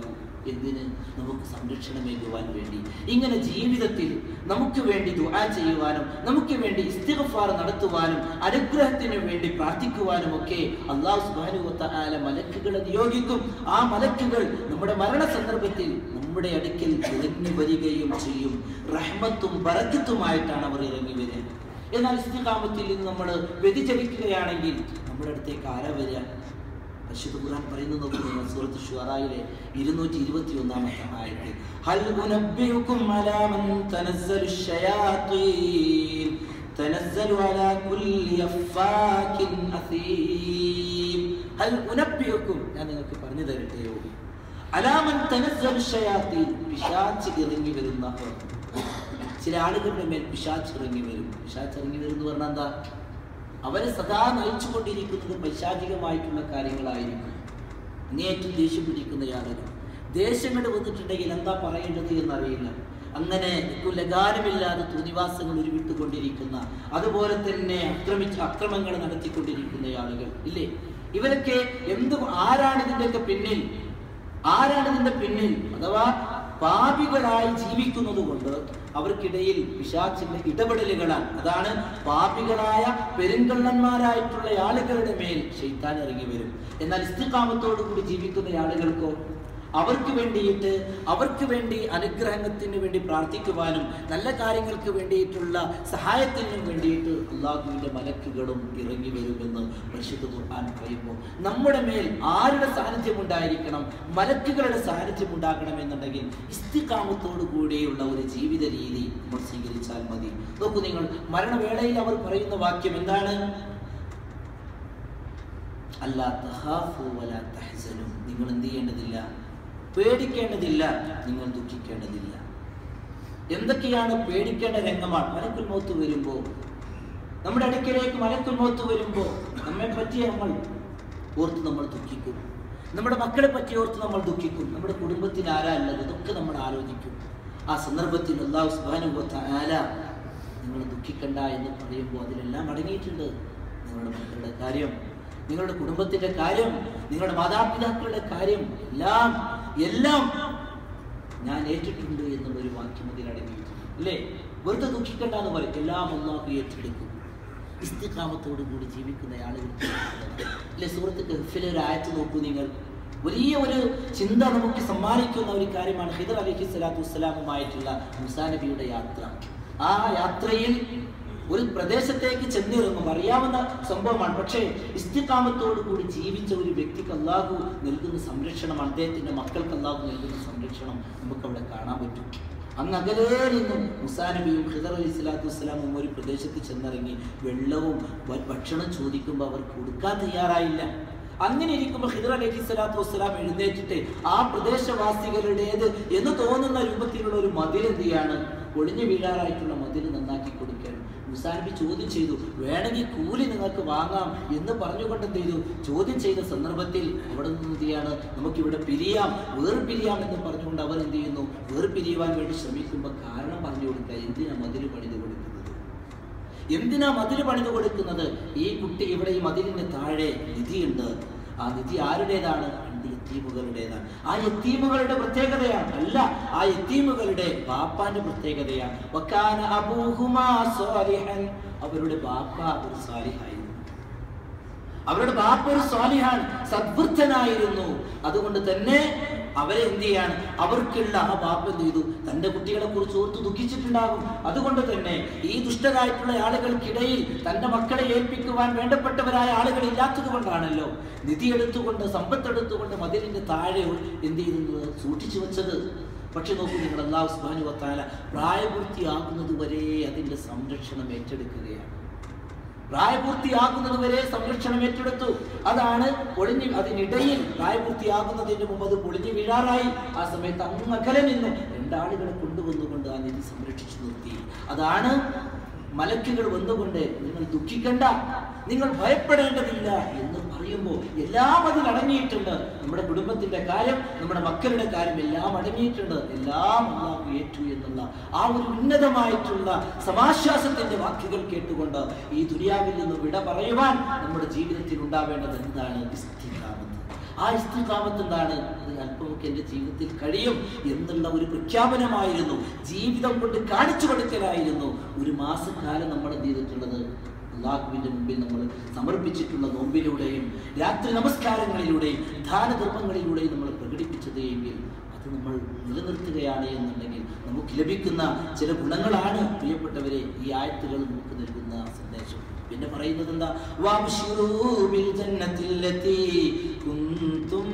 എന്തിന് നമുക്ക് സംരക്ഷണമേകുവാൻ വേണ്ടി ഇങ്ങനെ ജീവിതത്തിൽ നമുക്ക് വേണ്ടി ദുആ ചെയ്യുവാനും നമുക്ക് വേണ്ടി ഇസ്തിഗ്ഫാർ നടത്തുവാനും അനുഗ്രഹത്തിന് വേണ്ടി പ്രാർത്ഥിക്കുവാനും ഒക്കെ അള്ളാഹു സുബ്ഹാനഹു വ തആല മലക്കുകളെ നിയോഗിക്കും ആ മലക്കുകൾ നമ്മുടെ മരണ സന്ദർഭത്തിൽ നമ്മുടെ അടുക്കൽ ഇറങ്ങി വരികയും ചെയ്യും റഹ്മത്തും ബറക്കത്തുമായിട്ടാണ് അവർ ഇറങ്ങി വരിക എന്നാൽ ഇസ്തിഖാമത്തിൽ നിന്ന് നമ്മൾ വ്യതിചലിക്കുകയാണെങ്കിൽ നമ്മുടെ അടുത്തേക്ക് ആരാ വരിക പരിശുദ്ധ ഖുർആൻ പറയുന്നത് നോക്കുക സൂറത്ത് ഷുറായിലെ ഇരുന്നൂറ്റി ഇരുപത്തി ഒന്നാമത്തെ ആയത്ത് ഹൽ ഉനബ്ബിഉകും അലാ മൻ തനസ്സലു ശയാത്തീൻ തനസ്സലു അലാ കുല്ലി അഫാകിൻ അസീം ഹൽ ഉനബ്ബിഉകും ഞാൻ നിങ്ങൾക്ക് പറഞ്ഞു തരട്ടെയോ അലാ മൻ തനസ്സലു ശയാത്തീൻ പിശാച് ഇറങ്ങി വരുന്ന ചില ആളുകളുടെ മേൽ പിശാച് ഇറങ്ങി വരും പിശാച് ഇറങ്ങി വരും എന്ന് പറഞ്ഞാൽ എന്താ അവരെ സദാ നയിച്ചുകൊണ്ടിരിക്കുന്നത് പൈശാചികമായിട്ടുള്ള കാര്യങ്ങളായിരിക്കും അങ്ങേയറ്റം ദേഷ്യം പിടിക്കുന്ന ആളുകൾ ദേഷ്യങ്ങൾ വന്നിട്ടുണ്ടെങ്കിൽ എന്താ പറയേണ്ടത് എന്നറിയില്ല അങ്ങനെ ലഗാനമില്ലാതെ തുനിവാസങ്ങൾ ഉരുവിട്ടുകൊണ്ടിരിക്കുന്ന അതുപോലെ തന്നെ ആക്രമിച്ച് അക്രമങ്ങൾ നടത്തിക്കൊണ്ടിരിക്കുന്ന ആളുകൾ ഇല്ലേ ഇവരൊക്കെ എന്ത് ആരാണ് ഇതിൻ്റെയൊക്കെ പിന്നിൽ ആരാണ് ഇതിന്റെ പിന്നിൽ അഥവാ പാപികളായി ജീവിക്കുന്നത് കൊണ്ട് അവർക്കിടയിൽ പിശാച്ചിന്റെ ഇടപെടലുകളാണ് അതാണ് പാപികളായ പെരുങ്കള്ളന്മാരായിട്ടുള്ള ആളുകളുടെ മേൽ ഷെയ്ത്താൻ ഇറങ്ങി വരും എന്നാൽ ഇസ്തികാമത്തോടു കൂടി ജീവിക്കുന്ന ആളുകൾക്കോ അവർക്ക് വേണ്ടിയിട്ട് അവർക്ക് വേണ്ടി അനുഗ്രഹത്തിന് വേണ്ടി പ്രാർത്ഥിക്കുവാനും നല്ല കാര്യങ്ങൾക്ക് വേണ്ടിയിട്ടുള്ള സഹായത്തിനും വേണ്ടിയിട്ട് അള്ളാഹുവിൻ്റെ മലക്കുകളും ഇറങ്ങി വരുമെന്ന് പരിശുദ്ധ ഖുർആൻ പറയുമ്പോൾ നമ്മുടെ മേൽ ആരുടെ സാന്നിധ്യം ഉണ്ടായിരിക്കണം മലക്കുകളുടെ സാന്നിധ്യം ഉണ്ടാകണം എന്നുണ്ടെങ്കിൽ ഇസ്തികാമത്തോടു കൂടിയുള്ള ഒരു ജീവിത രീതി നമ്മൾ സ്വീകരിച്ചാൽ മതി നോക്കൂ നിങ്ങൾ മരണവേളയിൽ അവർ പറയുന്ന വാക്യം എന്താണ് അല്ലാ തഹാഫു വലാ തഹ്സനു നിങ്ങൾ എന്ത് ചെയ്യേണ്ടതില്ല പേടിക്കേണ്ടതില്ല നിങ്ങൾ ദുഃഖിക്കേണ്ടതില്ല എന്തൊക്കെയാണ് പേടിക്കേണ്ട രംഗമാണ് മലക്കുൽ മൗത്ത് വരുമ്പോൾ നമ്മുടെ അടുക്കലേക്ക് മലക്കുൽ മൗത്ത് വരുമ്പോൾ നമ്മെ പറ്റി നമ്മൾ ഓർത്ത് നമ്മൾ ദുഃഖിക്കും നമ്മുടെ മക്കളെ പറ്റി ഓർത്ത് നമ്മൾ ദുഃഖിക്കും നമ്മുടെ കുടുംബത്തിന് ആരാ ഉള്ളത് ഇതൊക്കെ നമ്മൾ ആലോചിക്കും ആ സന്ദർഭത്തിൽ അള്ളാഹു സുബ്ഹാനഹു ആല നിങ്ങൾ ദുഃഖിക്കണ്ട എന്ന് പറയുമ്പോൾ അതിലെല്ലാം അടങ്ങിയിട്ടുണ്ട് നിങ്ങളുടെ മക്കളുടെ കാര്യം നിങ്ങളുടെ കുടുംബത്തിന്റെ കാര്യം നിങ്ങളുടെ മാതാപിതാക്കളുടെ കാര്യം എല്ലാം എല്ലാം ഞാൻ ഏറ്റിട്ടുണ്ട് എന്നുള്ളൊരു വാക്യം അതിൽ അടങ്ങിയിട്ടുണ്ട് അല്ലേ വെറുതെ ദുഃഖിക്കണ്ട എന്ന് പറയും എല്ലാം അള്ളാഹു ഏറ്റെടുക്കും ഇസ്തിഖാമത്തോടു കൂടി ജീവിക്കുന്ന ആളുകൾ അല്ലെ സുഹൃത്ത് ഗൾഫിലെ ഒരു ആയത്ത് നോക്കൂ നിങ്ങൾ വലിയ ഒരു ചിന്ത നമുക്ക് സമ്മാനിക്കുന്ന ഒരു കാര്യമാണ് ഹിദർ അലഹി സ്വലാത്തു വസ്സലാമുമായിട്ടുള്ള മുസാ നബിയുടെ യാത്ര ആ യാത്രയിൽ ഒരു പ്രദേശത്തേക്ക് ചെന്നിറങ്ങും അറിയാവുന്ന സംഭവമാണ് പക്ഷേ ഇസ്തിക്കാമത്തോടു കൂടി ജീവിച്ച ഒരു വ്യക്തിക്ക് അള്ളാഹു നൽകുന്ന സംരക്ഷണം അദ്ദേഹത്തിന്റെ മക്കൾക്ക് അള്ളാഹു നൽകുന്ന സംരക്ഷണം നമുക്ക് അവിടെ കാണാൻ പറ്റും അങ്ങ് അകലേ നിന്നും മുസാ നബിയും ഖിദർ അലി സ്വലാത്തു വസ്സലാമും ഒരു പ്രദേശത്ത് ചെന്നിറങ്ങി വെള്ളവും ഭ- ഭക്ഷണം ചോദിക്കുമ്പോൾ അവർ കൊടുക്കാൻ തയ്യാറായില്ല അങ്ങനെ ഇരിക്കുമ്പോൾ ഹിദർ അലൈഹി സ്വലാത്തു വസ്സലാം എഴുന്നേറ്റിട്ട് ആ പ്രദേശവാസികളുടേത് എന്ന് തോന്നുന്ന രൂപത്തിലുള്ള ഒരു മതിൽ എന്ത് ചെയ്യാണ് ഒളിഞ്ഞു വീഴാറായിട്ടുള്ള മതിൽ നന്നാക്കി കൊടുക്കാൻ മുസാനബി ചോദ്യം ചെയ്തു വേണമെങ്കിൽ കൂലി നിങ്ങൾക്ക് വാങ്ങാം എന്ന് പറഞ്ഞുകൊണ്ട് എന്ത് ചെയ്തു ചോദ്യം ചെയ്ത സന്ദർഭത്തിൽ അവിടെ നിന്ന് എന്ത് ചെയ്യാണ് നമുക്കിവിടെ പിരിയാം വേർപിരിയാം എന്ന് പറഞ്ഞുകൊണ്ട് അവർ എന്ത് ചെയ്യുന്നു വേർപിരിയുവാൻ വേണ്ടി ശ്രമിക്കുമ്പോൾ കാരണം പറഞ്ഞു കൊടുക്കുക എന്തിനാ മതിൽ പണിത് കൊടുക്കുന്നത് എന്തിനാ മതിൽ പണിത് കൊടുക്കുന്നത് ഈ കുട്ടി ഇവിടെ ഈ മതിലിന് താഴെ നിധിയുണ്ട് ആ നിധി ആരുടേതാണ് രണ്ട് യത്തീമുകളുടേതാണ് ആ യത്തീമുകളുടെ പ്രത്യേകതയാണ് അല്ല ആ യത്തീമുകളുടെ ബാപ്പാന്റെ പ്രത്യേകതയാണ് വക്കാന അബൂഹുമാ സ്വാലിഹൻ അവരുടെ ബാപ്പ ഒരു സാലിഹായിരുന്നു അവരുടെ ബാപ്പ ഒരു സ്വാലിഹാൻ സദ്വൃത്തനായിരുന്നു അതുകൊണ്ട് തന്നെ അവരെ എന്ത് ചെയ്യാണ് അവർക്കുള്ള ആ ബാപ്പ എന്ത് ചെയ്തു തന്റെ കുട്ടികളെ കുറിച്ച് ഓർത്ത് ദുഃഖിച്ചിട്ടുണ്ടാകും അതുകൊണ്ട് തന്നെ ഈ ദുഷ്ടരായിട്ടുള്ള ആളുകൾക്കിടയിൽ തന്റെ മക്കളെ ഏൽപ്പിക്കുവാൻ വേണ്ടപ്പെട്ടവരായ ആളുകൾ ഇല്ലാത്തത് കൊണ്ടാണല്ലോ നിധി എടുത്തുകൊണ്ട് സമ്പത്ത് എടുത്തുകൊണ്ട് മതിലിന്റെ താഴെ എന്ത് ചെയ്യുന്നത് സൂക്ഷിച്ചു വെച്ചത് പക്ഷെ നോക്കൂ നിങ്ങൾ അള്ളാഹു സുബ്ഹാനഹു വ തആല പ്രായപൂർത്തിയാകുന്നത് വരെ അതിന്റെ സംരക്ഷണം ഏറ്റെടുക്കുകയാണ് പ്രായപൂർത്തിയാകുന്നത് വരെ സംരക്ഷണം ഏറ്റെടുത്തു അതാണ് പൊളിഞ്ഞു അതിനിടയിൽ പ്രായപൂർത്തിയാകുന്നതിന് മുമ്പ് അത് പൊളിഞ്ഞു വീഴാറായി ആ സമയത്ത് അങ്ങകലെ നിന്ന് രണ്ടാളുകളെ കൊണ്ടുവന്നുകൊണ്ട് ആ നിധി സംരക്ഷിച്ചു നിർത്തി അതാണ് മലക്കുകൾ വന്നുകൊണ്ട് നിങ്ങൾ ദുഃഖിക്കണ്ട നിങ്ങൾ ഭയപ്പെടേണ്ടതില്ല എന്ന് പറയുമ്പോൾ എല്ലാം അതിൽ അടങ്ങിയിട്ടുണ്ട് നമ്മുടെ കുടുംബത്തിന്റെ കാര്യം നമ്മുടെ മക്കളുടെ കാര്യം എല്ലാം അടങ്ങിയിട്ടുണ്ട് എല്ലാം അള്ളാഹു ഏറ്റു എന്നുള്ള ആ ഒരു ഉന്നതമായിട്ടുള്ള സമാശ്വാസത്തിന്റെ വാക്കുകൾ കേട്ടുകൊണ്ട് ഈ ദുനിയാവിൽ നിന്ന് വിട പറയുവാൻ നമ്മുടെ ജീവിതത്തിൽ ഉണ്ടാവേണ്ടത് എന്താണ് ഇസ്തിഖാമത്ത് ആ ഇസ്തിഖാമത്ത് എന്താണ് അത് അല്പമൊക്കെ എൻ്റെ ജീവിതത്തിൽ കഴിയും എന്നുള്ള ഒരു പ്രഖ്യാപനമായിരുന്നു ജീവിതം കൊണ്ട് കാണിച്ചു കൊടുക്കലായിരുന്നു ഒരു മാസക്കാലം നമ്മൾ എന്ത് ചെയ്തിട്ടുള്ളത് അള്ളാഹുവിൻ്റെ മുമ്പിൽ നമ്മൾ സമർപ്പിച്ചിട്ടുള്ള നോമ്പിലൂടെയും രാത്രി നമസ്കാരങ്ങളിലൂടെയും ദാനധർമ്മങ്ങളിലൂടെയും നമ്മൾ പ്രകടിപ്പിച്ചത് എങ്കിൽ അത് നമ്മൾ നിലനിർത്തുകയാണ് എന്നുണ്ടെങ്കിൽ നമുക്ക് ലഭിക്കുന്ന ചില ഗുണങ്ങളാണ് പ്രിയപ്പെട്ടവരെ ഈ ആയത്തുകൾ നമുക്ക് നൽകുന്ന സന്ദേശം പിന്നെ പറയുന്നത് എന്താ വബ്ശിറൂ ബിൽ ജന്നത്തില്ലത്തി കുന്തും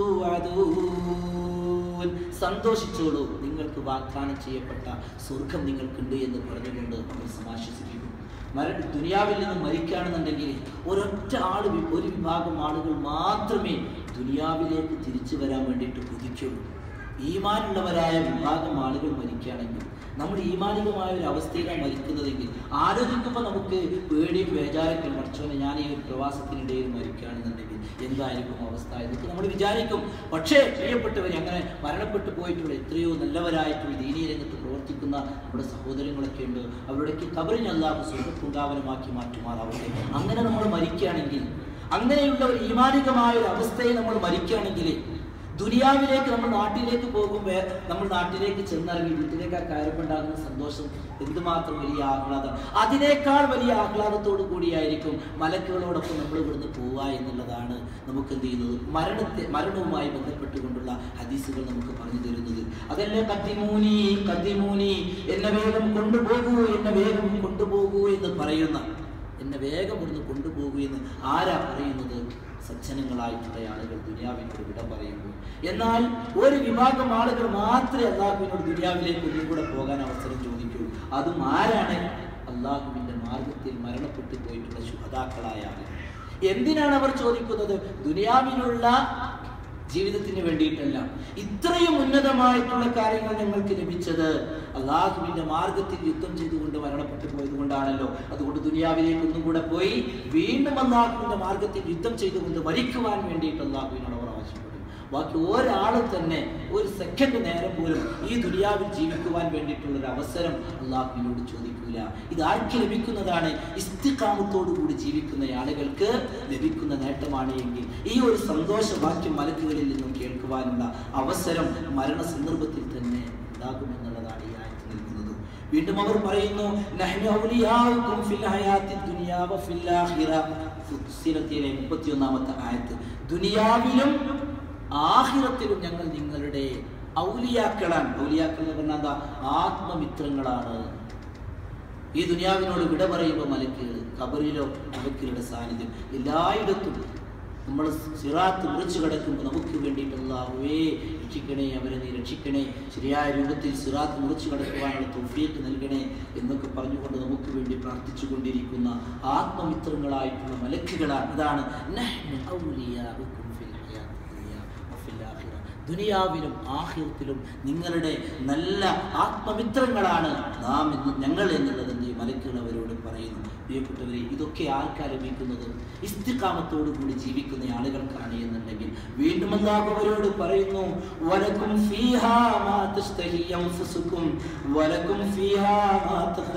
തുഅദൂൻ സന്തോഷിച്ചോളൂ നിങ്ങൾക്ക് വാഗ്ദാനം ചെയ്യപ്പെട്ട സ്വർഗം നിങ്ങൾക്കുണ്ട് എന്ന് പറഞ്ഞുകൊണ്ട് അവർ സമാശ്വസിപ്പിക്കും മര ദുനിയാവിൽ നിന്ന് മരിക്കുകയാണെന്നുണ്ടെങ്കിൽ ഒരൊറ്റ ആൾ വി- ഒരു വിഭാഗം ആളുകൾ മാത്രമേ ദുനിയാവിലേക്ക് തിരിച്ചു വരാൻ വേണ്ടിയിട്ട് കുതിക്കുള്ളൂ ഈമാനുള്ളവരായ വിഭാഗം ആളുകൾ മരിക്കുകയാണെങ്കിൽ നമ്മൾ ഈമാനികമായ ഒരു അവസ്ഥയിലാണ് മരിക്കുന്നതെങ്കിൽ ആലോചിക്കുമ്പോൾ നമുക്ക് പേടിയും ബേജാരൊക്കെ മറിച്ചോനെ ഞാൻ ഈ ഒരു പ്രവാസത്തിനിടയിൽ മരിക്കുകയാണെന്നുണ്ടെങ്കിൽ എന്തായിരിക്കും അവസ്ഥ എന്നൊക്കെ നമ്മൾ വിചാരിക്കും പക്ഷേ പ്രിയപ്പെട്ടവർ അങ്ങനെ മരണപ്പെട്ടു പോയിട്ടുള്ള എത്രയോ നല്ലവരായിട്ടുള്ള ദീനീയ രംഗത്ത് പ്രവർത്തിക്കുന്ന നമ്മുടെ സഹോദരങ്ങളൊക്കെ ഉണ്ട് അവരുടെയൊക്കെ കബറിന് അല്ലാതെ സുഖപുങ്കാവനമാക്കി മാറ്റുമാറാവട്ടെ അങ്ങനെ നമ്മൾ മരിക്കുകയാണെങ്കിൽ അങ്ങനെയുള്ള ഒരു ഈമാനികമായ ഒരു അവസ്ഥയിൽ നമ്മൾ മരിക്കുകയാണെങ്കിൽ ദുനിയാവിലേക്ക് നമ്മൾ നാട്ടിലേക്ക് പോകുമ്പോൾ നമ്മൾ നാട്ടിലേക്ക് ചെന്നിറങ്ങി വീട്ടിലേക്ക് ആ കയറുമ്പോണ്ടാകുന്ന സന്തോഷം എന്തുമാത്രം വലിയ ആഹ്ലാദം അതിനേക്കാൾ വലിയ ആഹ്ലാദത്തോടു കൂടിയായിരിക്കും മലക്കുകളോടൊപ്പം നമ്മൾ ഇവിടുന്ന് പോവുക എന്നുള്ളതാണ് നമുക്ക് എന്ത് ചെയ്യുന്നത് മരണത്തെ മരണവുമായി ബന്ധപ്പെട്ടുകൊണ്ടുള്ള ഹദീസുകൾ നമുക്ക് പറഞ്ഞു തരുന്നത് അതല്ലേ കത്തിമൂനി കത്തിമൂനി എന്നെ വേഗം കൊണ്ടുപോകൂ എന്നെ വേഗം കൊണ്ടുപോകൂ എന്ന് പറയുന്ന എന്നെ വേഗം ഇവിടുന്ന് കൊണ്ടുപോകൂ എന്ന് ആരാ പറയുന്നത് സജ്ജനങ്ങളായിട്ടുള്ള ആളുകൾ ദുനിയാവിനോട് വിട പറയുന്നു എന്നാൽ ഒരു വിഭാഗം ആളുകൾ മാത്രമേ അള്ളാഹുവിനോട് ദുനിയാവിലേക്ക് ഒന്നും കൂടെ പോകാൻ അവസരം ചോദിക്കൂ അതും ആരാണ് അള്ളാഹുവിന്റെ മാർഗത്തിൽ മരണപ്പെട്ടു പോയിട്ടുള്ള ശുഹതാക്കളായ ആളുകൾ എന്തിനാണ് അവർ ചോദിക്കുന്നത് ദുനിയാവിനുള്ള ജീവിതത്തിന് വേണ്ടിയിട്ടല്ല ഇത്രയും ഉന്നതമായിട്ടുള്ള കാര്യങ്ങൾ ഞങ്ങൾക്ക് ലഭിച്ചത് അള്ളാഹുവിന്റെ മാർഗത്തിൽ യുദ്ധം ചെയ്തുകൊണ്ട് മരണപ്പെട്ടു പോയത് കൊണ്ടാണല്ലോ അതുകൊണ്ട് ദുനിയാവിലേക്ക് ഒന്നും കൂടെ പോയി വീണ്ടും അള്ളാഹുവിന്റെ മാർഗത്തിൽ യുദ്ധം ചെയ്തുകൊണ്ട് മരിക്കുവാൻ വേണ്ടിയിട്ട് അള്ളാഹുവിനോട് അവർ ആവശ്യപ്പെടും ബാക്കി ഒരാളും തന്നെ ഒരു സെക്കൻഡ് നേരം പോലും ഈ ദുനിയാവിൽ ജീവിക്കുവാൻ വേണ്ടിയിട്ടുള്ള ഒരു അവസരം അള്ളാഹുവിനോട് ചോദിക്കൂല ഇത് ആർക്ക് ലഭിക്കുന്നതാണ് ഇസ്തിക്കാമത്തോടു കൂടി ജീവിക്കുന്ന ആളുകൾക്ക് ലഭിക്കുന്ന നേട്ടമാണ് എങ്കിൽ ഈ ഒരു സന്തോഷവാക്യം മലക്കുകളിൽ നിന്നും കേൾക്കുവാനുള്ള അവസരം മരണ സന്ദർഭത്തിൽ തന്നെ ഉണ്ടാകുമെന്നുള്ളതാണ് ഈ ആയത്ത് നൽകുന്നത് വീണ്ടും അവർ പറയുന്നു "നഹ്നു ഔലിയാഉക്കും ഫിൽ ഹയാത്തി ദുനിയാ വഫിൽ ആഖിറ." ഫുസ്സിലത്തിലെ 31-ാമത്തെ ആയത്ത് ദുനിയാവിലും ആഖിറത്തിലും ഞങ്ങൾ നിങ്ങളുടെ ഔലിയാക്കളാണ് ഔലിയാക്കൾ എന്ന് പറഞ്ഞാൽ എന്താ ആത്മമിത്രങ്ങളാണ് ഈ ദുനിയാവിനോട് വിട പറയുമ്പോൾ മലക്കുകൾ കബറിലോ മലക്കുകളുടെ സാന്നിധ്യം എല്ലായിടത്തും നമ്മൾ സിറാത്ത് മുറിച്ചു കിടക്കുമ്പോൾ നമുക്ക് വേണ്ടിയിട്ട് അല്ലാഹുവേ രക്ഷിക്കണേ അവരെ നീ രക്ഷിക്കണേ ശരിയായ രൂപത്തിൽ സിറാത്ത് മുറിച്ചു കിടക്കുവാനുള്ള തൊഫീക്ക് നൽകണേ എന്നൊക്കെ പറഞ്ഞുകൊണ്ട് നമുക്ക് വേണ്ടി പ്രാർത്ഥിച്ചു കൊണ്ടിരിക്കുന്ന ആത്മമിത്രങ്ങളായിട്ടുള്ള മലക്കുകളാണ് ഇതാണ് നഹ്നു ഔലിയാഉക്കും ഫിൽ ഹയാത്തി ദുനിയ വഫിൽ ആഖിറ. ദുനിയാവിലും ആഹിറത്തിലും നിങ്ങളുടെ നല്ല ആത്മമിത്രങ്ങളാണ് നാം എന്ന് ഞങ്ങൾ എന്നുള്ളത് എന്ത് ഈ മലക്കുകൾ അവരോട് പറയുന്നു പ്രിയപ്പെട്ടവരെ ഇതൊക്കെ ആർക്കാ ലഭിക്കുന്നത് ഇസ്തിക്കാമത്തോടു കൂടി ജീവിക്കുന്ന ആളുകൾക്കാണ് എന്നുണ്ടെങ്കിൽ വീണ്ടും അല്ലാഹു അവരോട് പറയുന്നു വലക്കും ഫീഹാ മാ തസ്തഹി അൻഫുസുക്കും വലക്കും ഫീഹാ മാ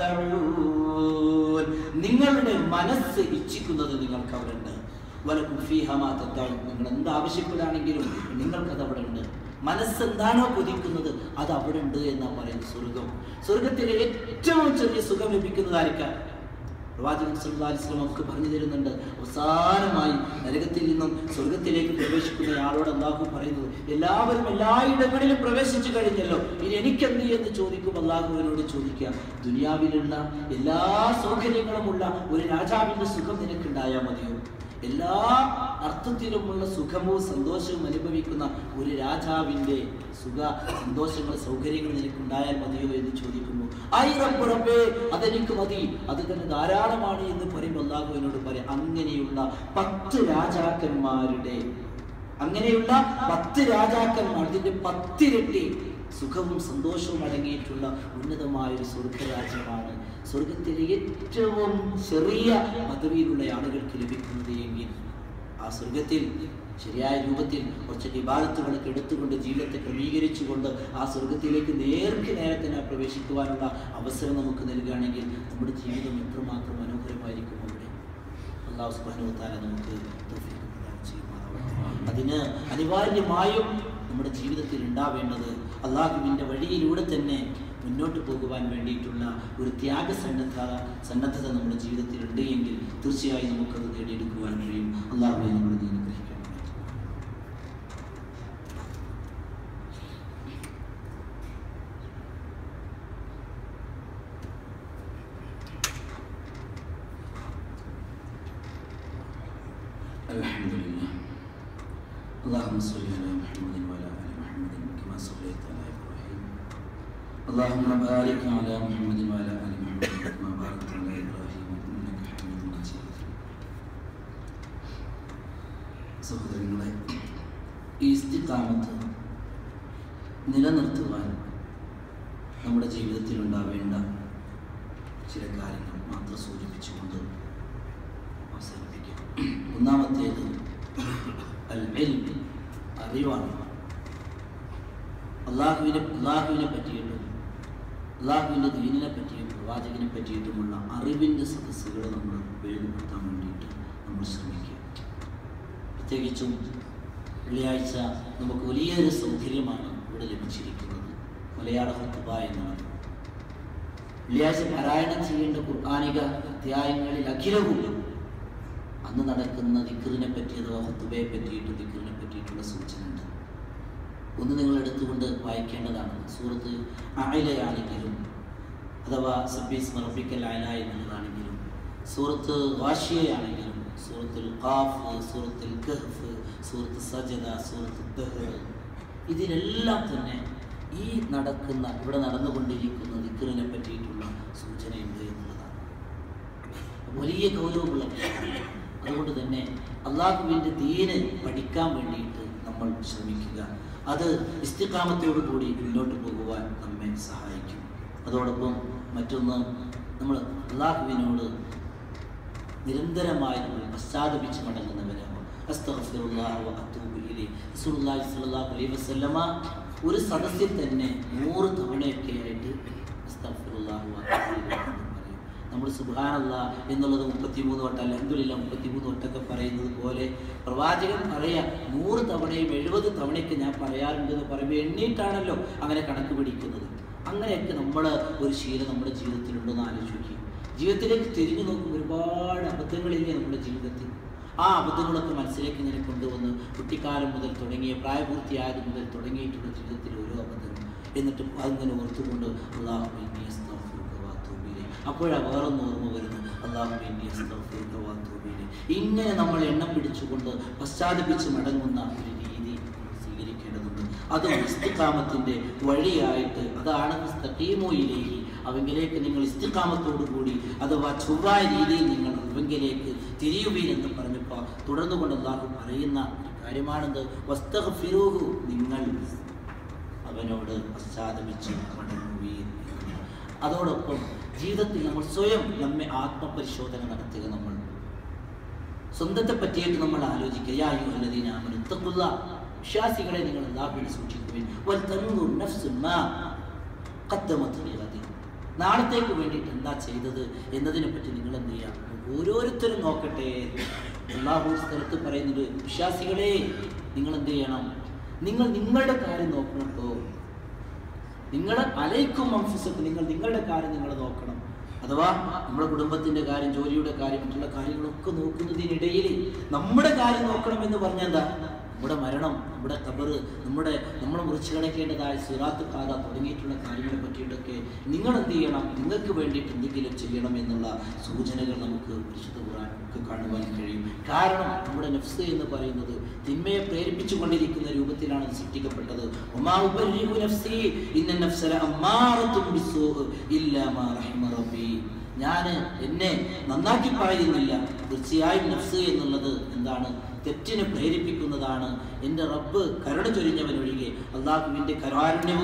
തഖ്ദഊൻ നിങ്ങളുടെ മനസ്സ് ഇച്ഛിക്കുന്നത് നിങ്ങൾക്ക് അവിടെയുണ്ട് വലക്കും ഫീഹാ മാ തഖ്ദഊൻ നിങ്ങൾ എന്ത് ആവശ്യപ്പെടുകയാണെങ്കിലും നിങ്ങൾക്കത് അവിടെ ഉണ്ട് മനസ്സ് എന്താണോ കൊതിക്കുന്നത് അത് അവിടെ ഉണ്ട് എന്നാ പറയുന്നത് സ്വർഗം സ്വർഗത്തിലെ ഏറ്റവും ചെറിയ സുഖം ലഭിക്കുന്നത് ആർക്കാ പ്രവാചകൻ സല്ലല്ലാഹു അലൈഹി വസല്ലം നമുക്ക് പറഞ്ഞു തരുന്നുണ്ട് അവസാനമായി നരകത്തിൽ നിന്നും സ്വർഗത്തിലേക്ക് പ്രവേശിക്കുന്ന ആളോട് അള്ളാഹു പറയുന്നത് എല്ലാവരും എല്ലായിടങ്ങളിലും പ്രവേശിച്ചു കഴിഞ്ഞല്ലോ ഇനി എനിക്കെന്ത് എന്ന് ചോദിക്കും അള്ളാഹുവിനോട് ചോദിക്കുക ദുനിയാവിലുള്ള എല്ലാ സൗകര്യങ്ങളുമുള്ള ഒരു രാജാവിന്റെ സുഖം നിനക്കുണ്ടായാൽ മതിയോ എല്ലാ അർത്ഥത്തിലുമുള്ള സുഖവും സന്തോഷവും അനുഭവിക്കുന്ന ഒരു രാജാവിൻ്റെ സുഖ സന്തോഷങ്ങൾ സൗകര്യങ്ങൾ നിനക്കുണ്ടായാൽ മതിയോ എന്ന് ചോദിക്കുമ്പോൾ ഐ റബ്ബ് റബ്ബേ അതെനിക്ക് മതി അത് തന്നെ ധാരാളമാണ് എന്ന് പറയുമ്പോൾ അള്ളാഹുവിനോട് പറയാം അങ്ങനെയുള്ള പത്ത് രാജാക്കന്മാരുടെ അങ്ങനെയുള്ള പത്ത് രാജാക്കന്മാർ ഇതിന്റെ പത്തിരട്ടി സുഖവും സന്തോഷവും അടങ്ങിയിട്ടുള്ള ഉന്നതമായ ഒരു സ്വർഗരാജ്യമാണ് സ്വർഗത്തിലെ ഏറ്റവും ചെറിയ പദവിയിലുള്ള ആളുകൾക്ക് ലഭിക്കുന്നത് എങ്കിൽ ആ സ്വർഗത്തിൽ ശരിയായ രൂപത്തിൽ കുറച്ച് വിഭാഗത്തുകളൊക്കെ എടുത്തുകൊണ്ട് ജീവിതത്തെ ക്രമീകരിച്ചുകൊണ്ട് ആ സ്വർഗത്തിലേക്ക് നേർക്ക് നേരെ തന്നെ പ്രവേശിക്കുവാനുള്ള അവസരം നമുക്ക് നൽകുകയാണെങ്കിൽ നമ്മുടെ ജീവിതം എത്രമാത്രം മനോഹരമായിരിക്കും അവിടെ അള്ളാഹു സുബ്ഹാനഹു വ തആല നമുക്ക് തൗഫീഖ് പ്രദാനം ചെയ്യുമാറാവട്ടെ അതിന് അനിവാര്യമായും നമ്മുടെ ജീവിതത്തിൽ ഉണ്ടാവേണ്ടത് അള്ളാഹുവിൻ്റെ വഴിയിലൂടെ തന്നെ മുന്നോട്ട് പോകുവാൻ വേണ്ടിയിട്ടുള്ള ഒരു ത്യാഗസന്നദ്ധത സന്നദ്ധത നമ്മുടെ ജീവിതത്തിൽ ഉണ്ട് എങ്കിൽ തീർച്ചയായും നമുക്കത് നേടിയെടുക്കുവാൻ കഴിയും അള്ളാഹുവെ നമ്മുടെ നീ അനുഗ്രഹിക്കണം الحمد لله اللهم صل على محمد وعلى ال محمد كما صليت على ابراهيم اللهم بارك على محمد وعلى ال محمد كما باركت على ابراهيم انك حميد مجيد സഹോദരങ്ങളെ ഈ ഇസ്തിക്കാമത്ത് നിലനിർത്തുവാൻ നമ്മുടെ ജീവിതത്തിൽ ഉണ്ടാവേണ്ട ചില കാര്യങ്ങൾ മാത്രം സൂചിപ്പിച്ചുകൊണ്ട് അവസാനിപ്പിക്കാം ഒന്നാമത്തേത് അൽ ഇൽം അറിവാണ് അള്ളാഹുവിനെ അള്ളാഹുവിനെ പറ്റിയിട്ടും അള്ളാഹുവിൻ്റെ ദീനിനെ പറ്റിയും പ്രവാചകനെ പറ്റിയിട്ടുമുള്ള അറിവിൻ്റെ സദസ്സുകൾ നമ്മൾ ഉപയോഗപ്പെടുത്താൻ വേണ്ടിയിട്ട് നമ്മൾ ശ്രമിക്കുക പ്രത്യേകിച്ചും വെള്ളിയാഴ്ച നമുക്ക് വലിയൊരു സൗകര്യമാണ് ഇവിടെ ലഭിച്ചിരിക്കുന്നത് മലയാള ഹുത്തുബ എന്നാണ് വെള്ളിയാഴ്ച പാരായണം ചെയ്യേണ്ട ഖുർആാനിക അധ്യായങ്ങളിൽ അഖിലവും അന്ന് നടക്കുന്ന ദിക്കറിനെ പറ്റി അഥവാ ഹുത്തുബയെ പറ്റിയിട്ട് ദിക്കറിനെ പറ്റിയിട്ടുള്ള സൂചന ഉണ്ട് ഒന്ന് നിങ്ങൾ എടുത്തുകൊണ്ട് വായിക്കേണ്ടതാണ് സൂറത്ത് അയലയാണെങ്കിലും അഥവാ സബീസ് മറബിക്കൽ അയല എന്നുള്ളതാണെങ്കിലും സൂറത്ത് വാഷിയയാണെങ്കിലും സൂറത്തുൽ ഖാഫ് സൂറത്തുൽ കഹ്ഫ് സൂറത്ത് സജദ സൂറത്ത് ദഹർ ഇതിലെല്ലാം തന്നെ ഈ നടക്കുന്ന ഇവിടെ നടന്നുകൊണ്ടിരിക്കുന്ന ദിക്കറിനെ പറ്റിയിട്ടുള്ള സൂചനയുണ്ട് എന്നുള്ളതാണ് വലിയ ഗൗരവമുള്ള വിഷയമാണ് അതുകൊണ്ട് തന്നെ അള്ളാഹുവിൻ്റെ ദീന് പഠിക്കാൻ വേണ്ടിയിട്ട് നമ്മൾ ശ്രമിക്കുക അത് ഇസ്തിക്കാമത്തോടു കൂടി മുന്നോട്ട് പോകുവാൻ നമ്മെ സഹായിക്കും അതോടൊപ്പം മറ്റൊന്ന് നമ്മൾ അള്ളാഹുവിനോട് നിരന്തരമായി നമ്മൾ പശ്ചാത്തപിച്ച് മടങ്ങുന്നവരാകും അസ്തഗ്ഫിറുല്ലാഹ് വ അത്തൂബു ഇലൈഹി. റസൂലുള്ളാഹി സ്വല്ലല്ലാഹു അലൈഹി വസല്ലമ ഒരു സദസ്സിൽ തന്നെ നൂറ് തവണയൊക്കെ ആയിട്ട് അസ്തഗ്ഫിറുല്ലാഹ് വ അത്തൂബു ഇലൈഹി എന്ന് പറയും നമ്മൾ സുബാനല്ല എന്നുള്ളത് മുപ്പത്തിമൂന്ന് വട്ടം അലഹദില്ല മുപ്പത്തിമൂന്ന് വട്ടമൊക്കെ പറയുന്നത് പോലെ പ്രവാചകൻ പറയാ നൂറ് തവണയും എഴുപത് തവണയൊക്കെ ഞാൻ പറയാറുണ്ട് എന്ന് പറയുമ്പോൾ എണ്ണീട്ടാണല്ലോ അങ്ങനെ കണക്ക് പിടിക്കുന്നത് അങ്ങനെയൊക്കെ നമ്മൾ ഒരു ശീലം നമ്മുടെ ജീവിതത്തിലുണ്ടെന്ന് ആലോചിക്കുക ജീവിതത്തിലേക്ക് തിരിഞ്ഞു നോക്കുമ്പോൾ ഒരുപാട് അബദ്ധങ്ങളില്ലേ നമ്മുടെ ജീവിതത്തിൽ ആ അബദ്ധങ്ങളൊക്കെ മനസ്സിലേക്ക് ഇങ്ങനെ കൊണ്ടുവന്ന് കുട്ടിക്കാലം മുതൽ തുടങ്ങിയ പ്രായപൂർത്തിയായത് മുതൽ തുടങ്ങിയിട്ടുള്ള ജീവിതത്തിൽ ഓരോ അബദ്ധങ്ങൾ എന്നിട്ട് അങ്ങനെ ഓർത്തുകൊണ്ട് അള്ളാഹു അപ്പോഴാണ് വേറൊന്ന് ഓർമ്മ വരുന്നത് അള്ളാഹു ഇങ്ങനെ നമ്മൾ എണ്ണം പിടിച്ചുകൊണ്ട് പശ്ചാത്തപിച്ച് മടങ്ങുന്ന ഒരു രീതി നമ്മൾ സ്വീകരിക്കേണ്ടതുണ്ട് അതും ഇസ്തിക്കാമത്തിൻ്റെ വഴിയായിട്ട് അതാണ് ഇസ്തഖീമോയിലേക്ക് അവങ്കിലേക്ക് നിങ്ങൾ ഇസ്തിക്കാമത്തോടു കൂടി അഥവാ ചൊവ്വായ രീതിയിൽ നിങ്ങൾ അവങ്കിലേക്ക് തിരിയുവീൻ എന്ന് പറഞ്ഞപ്പോൾ തുടർന്നു കൊണ്ട് അള്ളാഹു പറയുന്ന ഒരു കാര്യമാണെന്ത് വസ്തഗ്ഫിറൂഹു നിങ്ങൾ അവനോട് പശ്ചാത്തപിച്ച് മടങ്ങുവീൻ എന്ന്. അതോടൊപ്പം ജീവിതത്തിൽ നമ്മൾ സ്വയം നമ്മെ ആത്മപരിശോധന നടത്തുക നമ്മൾ സ്വന്തത്തെ പറ്റിയിട്ട് നമ്മൾ ആലോചിക്കുക യാ അയ്യുഹല്ലദീന ആമനു ഇത്തഖുല്ലാ വിശ്വാസികളെ നിങ്ങൾ അല്ലാഹുവിനെ സൂക്ഷിക്കുവിൻ വൽ തൻദുർ നഫ്സു മാ ഖദ്ദമത് ലിഗദിൻ നാളത്തേക്ക് വേണ്ടിയിട്ട് എന്താ ചെയ്തത് എന്നതിനെ പറ്റി നിങ്ങൾ എന്ത് ചെയ്യാം ഓരോരുത്തരും നോക്കട്ടെ അള്ളാഹു സ്ഥലത്ത് പറയുന്നത് വിശ്വാസികളെ നിങ്ങൾ എന്ത് ചെയ്യണം നിങ്ങൾ നിങ്ങളുടെ കാര്യം നോക്കണം കേട്ടോ നിങ്ങൾ അലൈക്കും അംഫുസത്ത് നിങ്ങൾ നിങ്ങളുടെ കാര്യം നിങ്ങൾ നോക്കണം അഥവാ നമ്മുടെ കുടുംബത്തിന്റെ കാര്യം ജോലിയുടെ കാര്യം മറ്റുള്ള കാര്യങ്ങളൊക്കെ നോക്കുന്നതിനിടയിൽ നമ്മുടെ കാര്യം നോക്കണം എന്ന് പറഞ്ഞാൽ എന്താ നമ്മുടെ മരണം നമ്മുടെ കബറ് നമ്മുടെ നമ്മൾ മുറിച്ചു കിടക്കേണ്ടതായ സുറാത്ത് കാത തുടങ്ങിയിട്ടുള്ള കാര്യങ്ങളെ പറ്റിയിട്ടൊക്കെ നിങ്ങൾ എന്ത് ചെയ്യണം നിങ്ങൾക്ക് വേണ്ടിയിട്ട് എന്തെങ്കിലും ചെയ്യണം എന്നുള്ള സൂചനകൾ നമുക്ക് പരിശുദ്ധ ഖുർആൻ ഒക്കെ കാണുവാൻ കഴിയും കാരണം നമ്മുടെ നഫ്സ് എന്ന് പറയുന്നത് തിന്മയെ പ്രേരിപ്പിച്ചുകൊണ്ടിരിക്കുന്ന രൂപത്തിലാണ് അത് സൃഷ്ടിക്കപ്പെട്ടത് ഒമാ ഉബർരിഹു നഫ്സി ഇന്ന നഫ്സ ലഅമ്മാറത്തും ബിസ്സൂഇ ഇല്ലാ മാ റഹിമ റബ്ബി ഞാൻ എന്നെ നന്നാക്കി പറയുന്നില്ല തീർച്ചയായും നഫ്സ് എന്നുള്ളത് എന്താണ് തെറ്റിന് പ്രേരിപ്പിക്കുന്നതാണ് എൻ്റെ റബ്ബ് കരുണ ചൊരിഞ്ഞവൻ ഒഴികെ അള്ളാഹുവിൻ്റെ കരുണാരുണ്യവും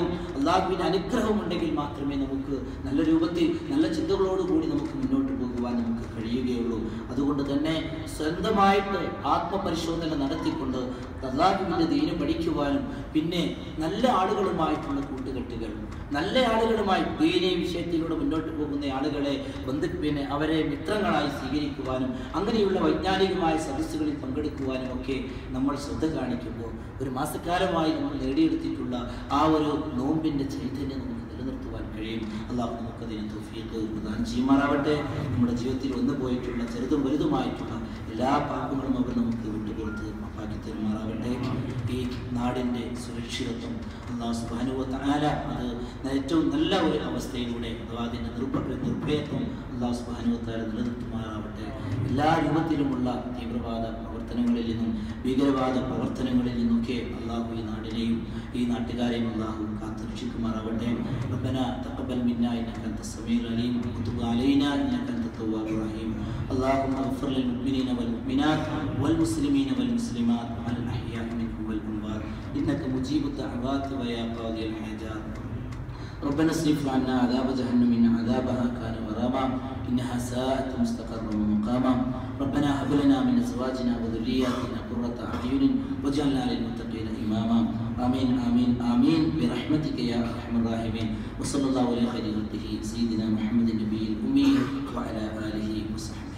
അള്ളാഹുവിൻ്റെ അനുഗ്രഹം ഉണ്ടെങ്കിൽ മാത്രമേ നമുക്ക് നല്ല രൂപത്തിൽ നല്ല ചിന്തകളോടുകൂടി നമുക്ക് മുന്നോട്ട് പോകുവാൻ നമുക്ക് കഴിയുകയുള്ളൂ അതുകൊണ്ട് തന്നെ സ്വന്തമായിട്ട് ആത്മപരിശോധന നടത്തിക്കൊണ്ട് അള്ളാഹുവിൻ്റെ ദീനം പഠിക്കുവാനും പിന്നെ നല്ല ആളുകളുമായിട്ടുള്ള കൂട്ടുകെട്ടുകൾ നല്ല ആളുകളുമായി ദീനീ വിഷയത്തിലൂടെ മുന്നോട്ട് പോകുന്ന ആളുകളെ ബന്ധു പിന്നെ അവരെ മിത്രങ്ങളായി സ്വീകരിക്കുവാനും അങ്ങനെയുള്ള വൈജ്ഞാനികമായ സദസ്സുകളിൽ പങ്കെടുക്കുവാനും ഒക്കെ നമ്മൾ ശ്രദ്ധ കാണിക്കുമ്പോൾ ഒരു മാസക്കാലമായി നമ്മൾ നേടിയെടുത്തിട്ടുള്ള ആ ഒരു നോമ്പിൻ്റെ ചൈതന്യം നമുക്ക് നിലനിർത്തുവാൻ കഴിയും അള്ളാഹു നമുക്കതിന് തൗഫീഖ് പ്രദാനം ചെയ്യുമാറാവട്ടെ നമ്മുടെ ജീവിതത്തിൽ വന്നു പോയിട്ടുള്ള ചെറുതും വലുതുമായിട്ടുള്ള എല്ലാ പാപങ്ങളും അവർ നമുക്ക് വിട്ടുകൊടുത്ത് മാപ്പാക്കി തരുമാറാവട്ടെ ഈ നാടിൻ്റെ സുരക്ഷിതത്വം അള്ളാഹു സുബാനുവത്ത ആല അത് ഏറ്റവും നല്ല ഒരു അവസ്ഥയിലൂടെ അഥവാ അതിൻ്റെ നിർഭ നിർഭയത്വം അള്ളാഹു സുബാനുവത്താല നിലനിർത്തുമാറാവട്ടെ എല്ലാ രൂപത്തിലുമുള്ള തീവ്രവാദ പ്രവർത്തനങ്ങളിൽ നിന്നും ഭീകരവാദ പ്രവർത്തനങ്ങളിൽ നിന്നൊക്കെ അള്ളാഹു ഈ നാടിനെയും ഈ നാട്ടുകാരെയും അള്ളാഹു കാത്തു രക്ഷിക്കുമാറാവട്ടെ ربنا تقبل منا انك انت السميع العليم وتب علينا انك انت التواب الرحيم اللهم اغفر للمؤمنين والمؤمنات والمسلمين والمسلمات على الاحياء منهم والاموات انك مجيب الدعوات ويا قاضي الحاجات ربنا اصرف عنا عذاب جهنم ان عذابها كان غراما انها ساءت مستقرا ومقاما ربنا هب لنا من ازواجنا وذرياتنا قرة اعين واجعلنا للمتقين اماما امين امين امين برحمتك يا ارحم الراحمين وصلى الله على خير خلقه سيدنا محمد النبي الامي وعلى اله وصحبه